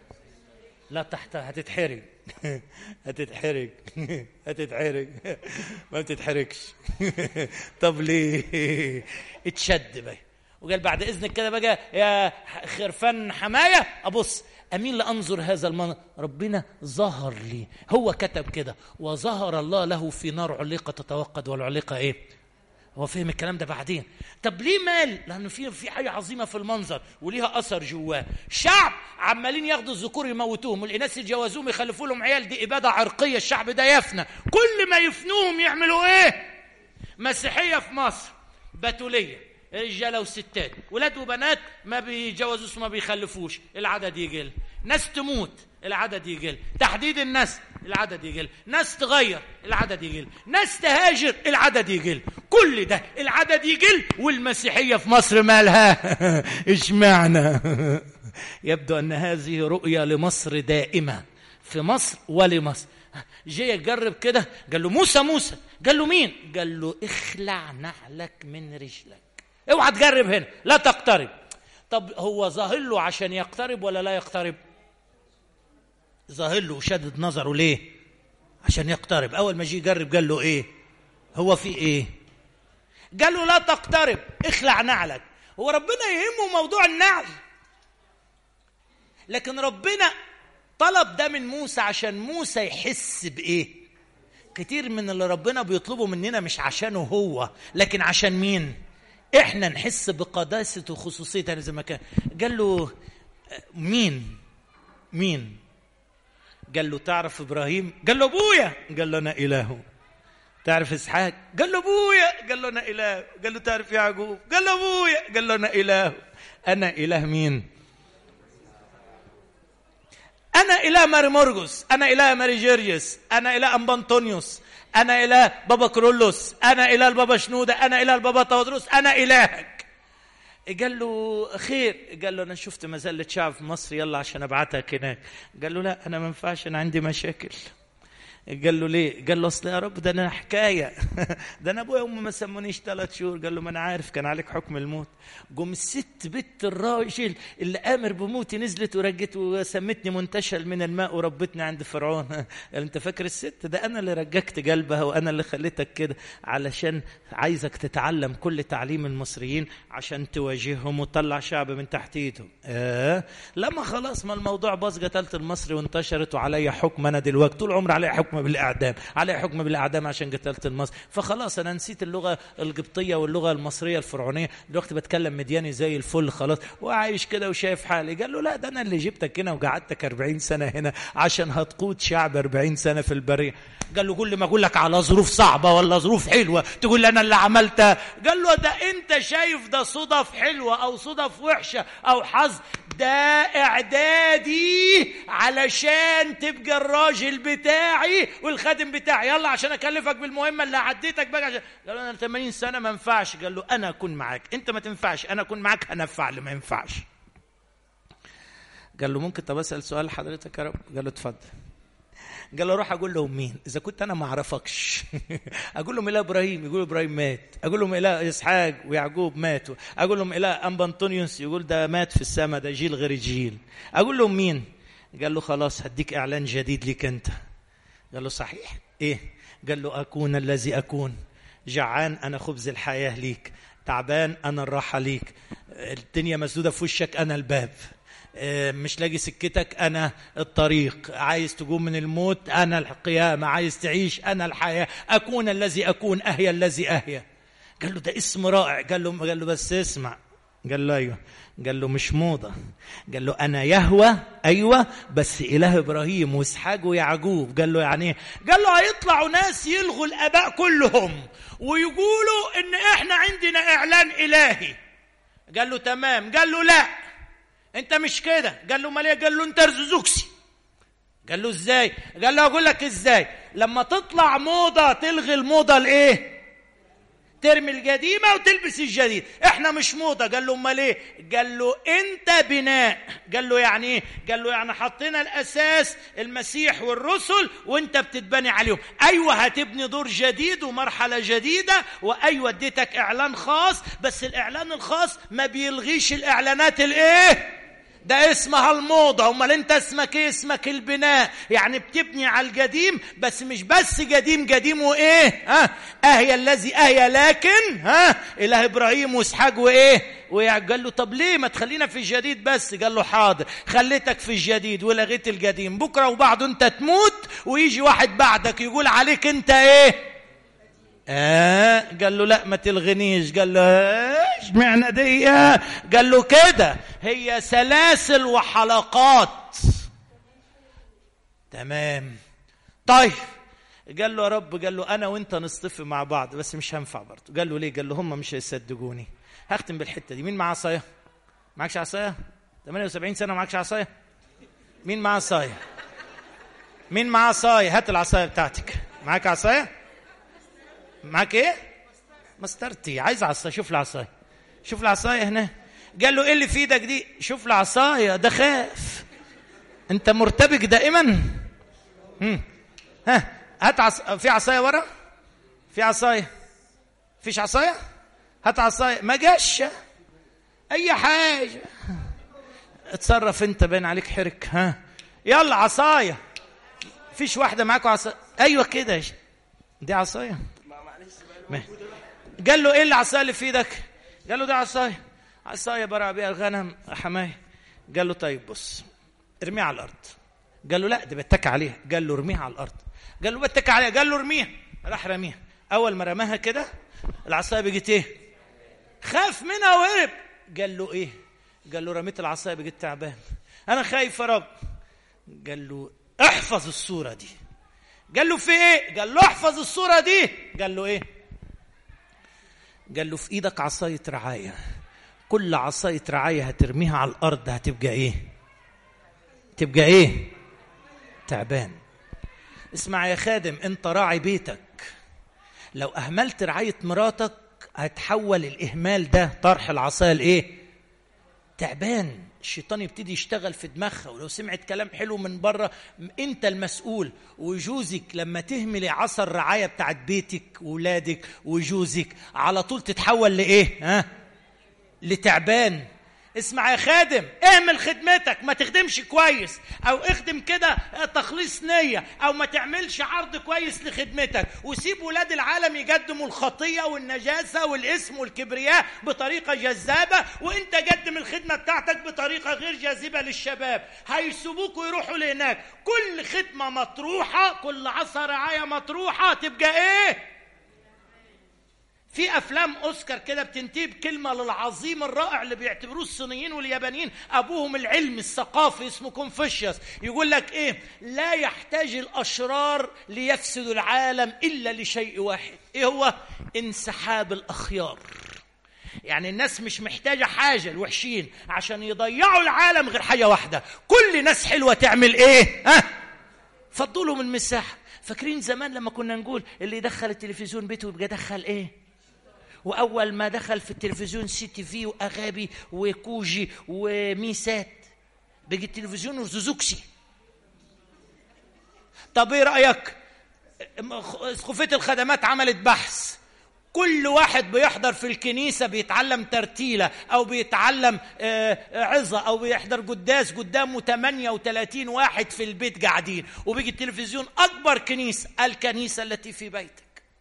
لا تحت هتتحرق هتتحرق هتتحرق ما بتتحرقش طب ليه اتشد بقى وقال بعد اذنك كده بقى يا خرفان حمايه ابص امين لانظر هذا المنظر ربنا ظهر لي هو كتب كده وظهر الله له في نار علقه تتوقد والعلقه ايه هو فهم الكلام ده بعدين طب ليه مال لانه في في حاجه عظيمه في المنظر وليها اثر جواه شعب عمالين ياخدوا الذكور يموتوهم والاناث يتجوزوهم يخلفوا لهم عيال دي اباده عرقيه الشعب ده يفنى كل ما يفنوهم يعملوا ايه مسيحيه في مصر بتوليه رجاله وستات ولاد وبنات ما بيتجوزوش ما بيخلفوش العدد يقل ناس تموت العدد يقل تحديد الناس العدد يقل ناس تغير العدد يقل ناس تهاجر العدد يقل كل ده العدد يقل والمسيحية في مصر مالها اشمعنى يبدو أن هذه رؤية لمصر دائمة في مصر ولمصر جه يجرب كده قال له موسى موسى قال له مين قال له اخلع نعلك من رجلك اوعى تجرب هنا لا تقترب طب هو ظاهر له عشان يقترب ولا لا يقترب ظاهر له وشدد نظره ليه عشان يقترب اول ما جه يجرب قال له ايه هو في ايه قال له لا تقترب اخلع نعلك هو ربنا يهمه موضوع النعل لكن ربنا طلب ده من موسى عشان موسى يحس بايه كتير من اللي ربنا بيطلبه مننا مش عشانه هو لكن عشان مين احنا نحس بقداسه وخصوصيه يعني زي ما كان قال له مين مين قال له تعرف ابراهيم قال له ابويا قال له انا الهه تعرف اسحاق قال له ابويا قال له انا اله قال له تعرف يعقوب قال له ابويا قال له انا اله انا اله مين انا اله ماري مورجوس انا اله ماري جيرجس انا اله ام انطونيوس انا اله بابا كرولوس انا اله البابا شنوده انا اله البابا تودروس انا الهك قال له خير قال له انا شفت مزله شعب في مصر يلا عشان ابعتك هناك قال له لا انا ما ينفعش انا عندي مشاكل قال له ليه؟ قال له اصل يا رب ده انا حكايه ده انا ابويا وامي ما سمونيش ثلاث شهور قال له ما انا عارف كان عليك حكم الموت قوم الست بنت الراجل اللي امر بموتي نزلت ورجت وسمتني منتشل من الماء وربتني عند فرعون قال انت فاكر الست ده انا اللي رجكت قلبها وانا اللي خليتك كده علشان عايزك تتعلم كل تعليم المصريين عشان تواجههم وتطلع شعب من تحت ايدهم اه لما خلاص ما الموضوع باظ قتلت المصري وانتشرت وعليا حكم انا دلوقتي طول عمري عليا حكم بالاعدام عليا حكم بالاعدام عشان قتلت المصري فخلاص انا نسيت اللغه القبطيه واللغه المصريه الفرعونيه دلوقتي بتكلم مدياني زي الفل خلاص وعايش كده وشايف حالي قال له لا ده انا اللي جبتك هنا وقعدتك 40 سنه هنا عشان هتقود شعب 40 سنه في البريه قال له كل ما اقول لك على ظروف صعبه ولا ظروف حلوه تقول لي انا اللي عملتها قال له ده انت شايف ده صدف حلوه او صدف وحشه او حظ ده اعدادي علشان تبقى الراجل بتاعي والخادم بتاعي يلا عشان اكلفك بالمهمه اللي عديتك بقى عشان قال له انا 80 سنه ما ينفعش قال له انا اكون معاك انت ما تنفعش انا اكون معاك هنفع اللي ما ينفعش قال له ممكن طب اسال سؤال حضرتك يا رب قال له اتفضل قال له روح اقول لهم مين اذا كنت انا ما اعرفكش اقول لهم اله ابراهيم يقول ابراهيم مات اقول لهم اله اسحاق ويعقوب ماتوا اقول لهم اله انبا انطونيوس يقول ده مات في السماء ده جيل غير جيل اقول لهم مين قال له خلاص هديك اعلان جديد ليك انت قال له صحيح ايه قال له اكون الذي اكون جعان انا خبز الحياه ليك تعبان انا الراحه ليك الدنيا مسدوده في وشك انا الباب مش لاقي سكتك انا الطريق عايز تقوم من الموت انا القيامه عايز تعيش انا الحياه اكون الذي اكون اهيا الذي اهيا قال له ده اسم رائع قال له قال له بس اسمع قال له ايوه قال له مش موضه قال له انا يهوى ايوه بس اله ابراهيم واسحاق ويعقوب قال له يعني ايه قال له هيطلعوا ناس يلغوا الاباء كلهم ويقولوا ان احنا عندنا اعلان الهي قال له تمام قال له لا انت مش كده قال له امال ايه قال له انت ارثوذكسي قال له ازاي قال له اقول لك ازاي لما تطلع موضه تلغي الموضه الايه ترمي القديمة وتلبس الجديد احنا مش موضة قال له امال ايه قال له انت بناء قال له يعني ايه قال له يعني حطينا الاساس المسيح والرسل وانت بتتبني عليهم ايوه هتبني دور جديد ومرحلة جديدة وايوه اديتك اعلان خاص بس الاعلان الخاص ما بيلغيش الاعلانات الايه ده اسمها الموضة امال انت اسمك ايه اسمك البناء يعني بتبني على القديم بس مش بس قديم قديم وايه ها اهي الذي اهي لكن ها اله ابراهيم واسحاق وايه وقال له طب ليه ما تخلينا في الجديد بس قال له حاضر خليتك في الجديد ولغيت القديم بكره وبعده انت تموت ويجي واحد بعدك يقول عليك انت ايه آه قال له لا ما تلغنيش قال له ايش معنى دي قال له كده هي سلاسل وحلقات تمام طيب قال له يا رب قال له انا وانت نصطفي مع بعض بس مش هنفع برضه قال له ليه قال له هم مش هيصدقوني هختم بالحته دي مين معاه عصايه معكش عصايه 78 سنه معكش عصايه مين معاه عصايه مين معاه عصايه هات العصايه بتاعتك معاك عصايه معاك ايه مسطرتي عايز عصايه شوف العصايه شوف العصايه هنا قال له ايه اللي في ايدك دي شوف العصايه ده خاف انت مرتبك دائما هم. ها هات عص... في عصايه ورا في عصايه فيش عصايه هات عصايه ما جاش اي حاجه اتصرف انت باين عليك حرك ها يلا عصايه فيش واحده معاكوا عصايه ايوه كده دي عصايه ما. قال له ايه العصايه اللي في ايدك قال له ده عصايه عصايه برع بيها الغنم حماي قال له طيب بص ارميها على الارض قال له لا دي بتك عليها قال له ارميها على الارض قال له بتك عليها قال له ارميها راح رميها اول ما رماها كده العصايه بقت ايه خاف منها وهرب قال له ايه قال له رميت العصايه بقيت تعبان انا خايف يا رب قال له احفظ الصوره دي قال له في ايه قال له احفظ الصوره دي قال له ايه قال له في ايدك عصايه رعايه كل عصايه رعايه هترميها على الارض هتبقى ايه تبقى ايه تعبان اسمع يا خادم انت راعي بيتك لو اهملت رعايه مراتك هتحول الاهمال ده طرح العصايه لايه تعبان الشيطان يبتدي يشتغل في دماغها ولو سمعت كلام حلو من بره انت المسؤول وجوزك لما تهملي عصا الرعايه بتاعت بيتك واولادك وجوزك على طول تتحول لايه ها لتعبان اسمع يا خادم اعمل خدمتك ما تخدمش كويس او اخدم كده تخليص نية او ما تعملش عرض كويس لخدمتك وسيب ولاد العالم يقدموا الخطية والنجاسة والاسم والكبرياء بطريقة جذابة وانت قدم الخدمة بتاعتك بطريقة غير جاذبة للشباب هيسيبوك ويروحوا لهناك كل خدمة مطروحة كل عصا رعاية مطروحة تبقى ايه في افلام اوسكار كده بتنتهي بكلمه للعظيم الرائع اللي بيعتبروه الصينيين واليابانيين ابوهم العلم الثقافي اسمه كونفوشيوس يقول لك ايه لا يحتاج الاشرار ليفسدوا العالم الا لشيء واحد ايه هو انسحاب الاخيار يعني الناس مش محتاجة حاجة الوحشين عشان يضيعوا العالم غير حاجة واحدة كل ناس حلوة تعمل ايه ها فضوا لهم المساحة فاكرين زمان لما كنا نقول اللي يدخل التلفزيون بيته يبقى دخل ايه واول ما دخل في التلفزيون سي تي في واغابي وكوجي وميسات بيجي التلفزيون وزوزوكسي طب ايه رايك اسقفيه الخدمات عملت بحث كل واحد بيحضر في الكنيسه بيتعلم ترتيله او بيتعلم عظه او بيحضر قداس قدامه 38 واحد في البيت قاعدين وبيجي التلفزيون اكبر كنيسه الكنيسه التي في بيتك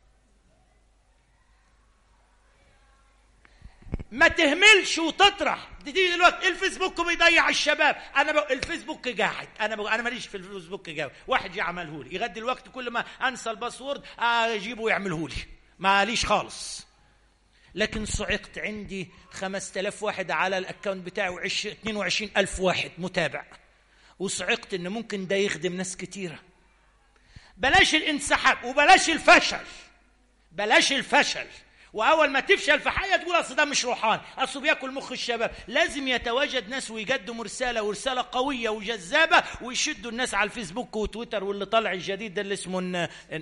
ما تهملش وتطرح تيجي دلوقتي الفيسبوك بيضيع الشباب انا بقى الفيسبوك قاعد انا بقى انا ماليش في الفيسبوك قاعد واحد يعمله لي يغدي الوقت كل ما انسى الباسورد اجيبه ويعمله لي ماليش خالص لكن صعقت عندي 5000 واحد على الاكونت بتاعي وعش 22000 واحد متابع وصعقت ان ممكن ده يخدم ناس كتيره بلاش الانسحاب وبلاش الفشل بلاش الفشل واول ما تفشل في حاجه تقول اصل ده مش روحاني اصل بياكل مخ الشباب لازم يتواجد ناس ويقدموا رساله ورساله قويه وجذابه ويشدوا الناس على الفيسبوك وتويتر واللي طالع الجديد ده اللي اسمه ان... ان...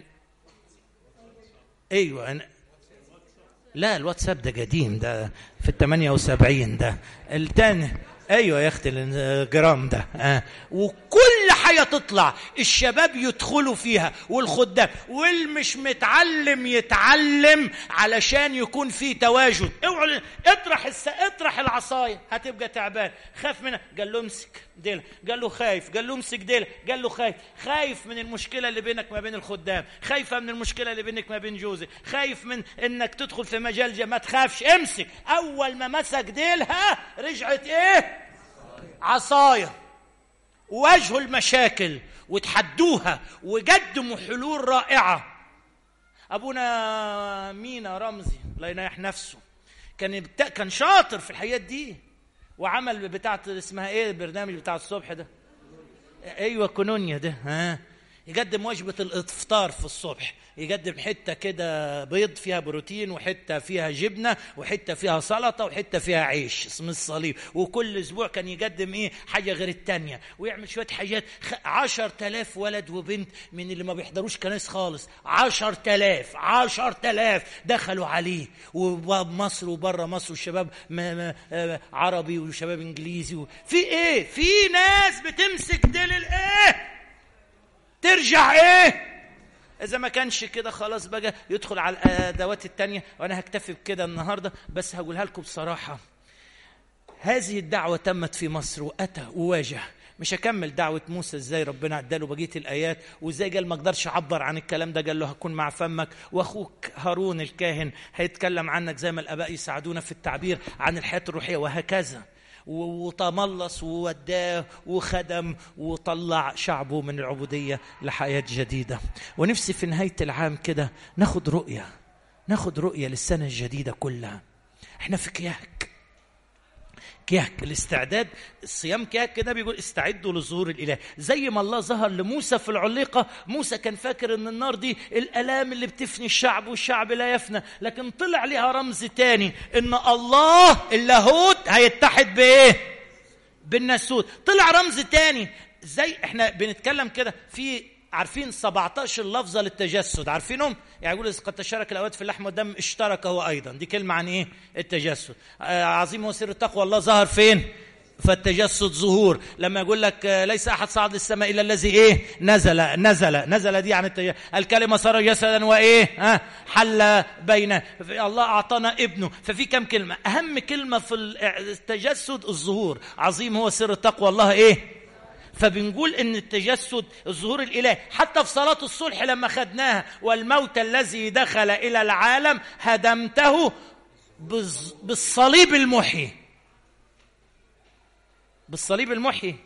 ايوه أنا... لا الواتساب ده قديم ده في ال 78 ده التاني ايوه يا اختي الجرام ده آه. وكل حاجه تطلع الشباب يدخلوا فيها والخدام والمش متعلم يتعلم علشان يكون في تواجد اوعى اطرح الس... اطرح العصايه هتبقى تعبان خاف منها قال له امسك ديل قال له خايف قال له امسك ديل قال له خايف خايف من المشكله اللي بينك ما بين الخدام خايفه من المشكله اللي بينك ما بين جوزك خايف من انك تدخل في مجال ما تخافش امسك اول ما مسك ديلها رجعت ايه عصايه واجهوا المشاكل وتحدوها وقدموا حلول رائعه ابونا مينا رمزي الله ينيح نفسه كان بتا... كان شاطر في الحاجات دي وعمل بتاعه اسمها ايه البرنامج بتاع الصبح ده ايوه كونونيا ده ها يقدم وجبة الإفطار في الصبح يقدم حتة كده بيض فيها بروتين وحتة فيها جبنة وحتة فيها سلطة وحتة فيها عيش اسمه الصليب وكل أسبوع كان يقدم إيه حاجة غير التانية ويعمل شوية حاجات عشر تلاف ولد وبنت من اللي ما بيحضروش كنايس خالص عشر تلاف عشر تلاف دخلوا عليه ومصر وبره مصر والشباب ما ما عربي وشباب إنجليزي في إيه في ناس بتمسك ديل الإيه ترجع ايه اذا ما كانش كده خلاص بقى يدخل على الادوات التانية وانا هكتفي بكده النهارده بس هقولها لكم بصراحه هذه الدعوه تمت في مصر واتى وواجه مش هكمل دعوة موسى ازاي ربنا اداله بقية الآيات وازاي قال ما اقدرش اعبر عن الكلام ده قال له هكون مع فمك واخوك هارون الكاهن هيتكلم عنك زي ما الآباء يساعدونا في التعبير عن الحياة الروحية وهكذا وتملص ووداه وخدم وطلع شعبه من العبودية لحياة جديدة ونفسي في نهاية العام كده ناخد رؤية ناخد رؤية للسنة الجديدة كلها احنا في كياك كيهك الاستعداد الصيام كيهك كده بيقول استعدوا لظهور الاله زي ما الله ظهر لموسى في العليقه موسى كان فاكر ان النار دي الالام اللي بتفني الشعب والشعب لا يفنى لكن طلع لها رمز تاني ان الله اللاهوت هيتحد بايه بالناسوت طلع رمز تاني زي احنا بنتكلم كده في عارفين 17 لفظه للتجسد عارفينهم يعني يقول قد تشارك الاواد في اللحم والدم اشترك هو ايضا دي كلمه عن ايه التجسد آه عظيم هو سر التقوى الله ظهر فين فالتجسد ظهور لما يقول لك آه، ليس احد صعد للسماء الا الذي ايه نزل نزل نزل دي عن التجسد الكلمه صار جسدا وايه ها حل بين الله اعطانا ابنه ففي كم كلمه اهم كلمه في التجسد الظهور عظيم هو سر التقوى الله ايه فبنقول ان التجسد الظهور الالهي حتى في صلاه الصلح لما خدناها والموت الذي دخل الى العالم هدمته بالصليب المحيي بالصليب المحيي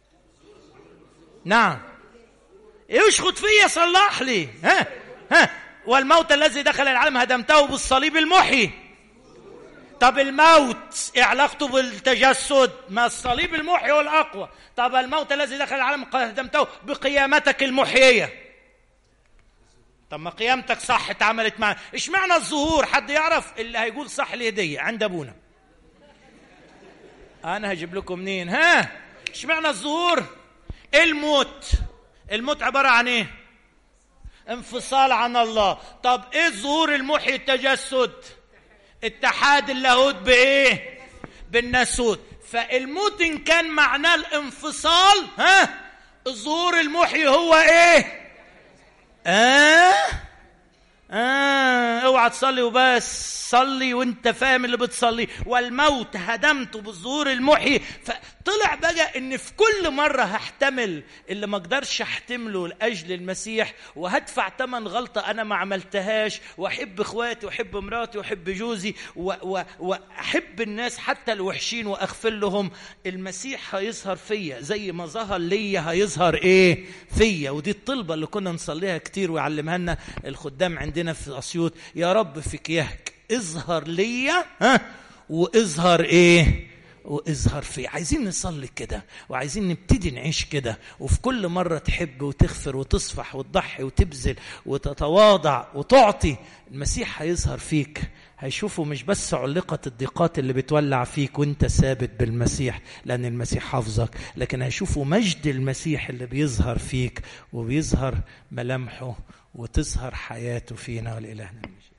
نعم يشخط فيا صلح لي ها ها والموت الذي دخل العالم هدمته بالصليب المحيي طب الموت ايه علاقته بالتجسد ما الصليب المحيي هو الاقوى طب الموت الذي دخل العالم قد هدمته بقيامتك المحييه طب ما قيامتك صح اتعملت معنا اشمعنى الظهور حد يعرف اللي هيقول صح لي هديه عند ابونا انا هجيب لكم منين ها اشمعنى الظهور الموت الموت عباره عن ايه انفصال عن الله طب ايه الظهور المحيي التجسد اتحاد اللاهوت بايه بالناسوت فالموت ان كان معناه الانفصال ها الظهور المحيي هو ايه اه اه اوعى تصلي وبس صلي وانت فاهم اللي بتصلي والموت هدمته بالظهور المحيي فطلع بقى ان في كل مره هحتمل اللي ما اقدرش احتمله لاجل المسيح وهدفع ثمن غلطه انا ما عملتهاش واحب اخواتي واحب مراتي واحب جوزي واحب الناس حتى الوحشين واغفر لهم المسيح هيظهر فيا زي ما ظهر ليا هيظهر ايه فيا ودي الطلبه اللي كنا نصليها كتير ويعلمها لنا الخدام عندنا في اسيوط يا رب في كيهك اظهر ليا ها واظهر ايه واظهر فيه عايزين نصلي كده وعايزين نبتدي نعيش كده وفي كل مرة تحب وتغفر وتصفح وتضحي وتبذل وتتواضع وتعطي المسيح هيظهر فيك هيشوفوا مش بس علقة الضيقات اللي بتولع فيك وانت ثابت بالمسيح لأن المسيح حافظك لكن هيشوفوا مجد المسيح اللي بيظهر فيك وبيظهر ملامحه وتظهر حياته فينا ولإلهنا المجد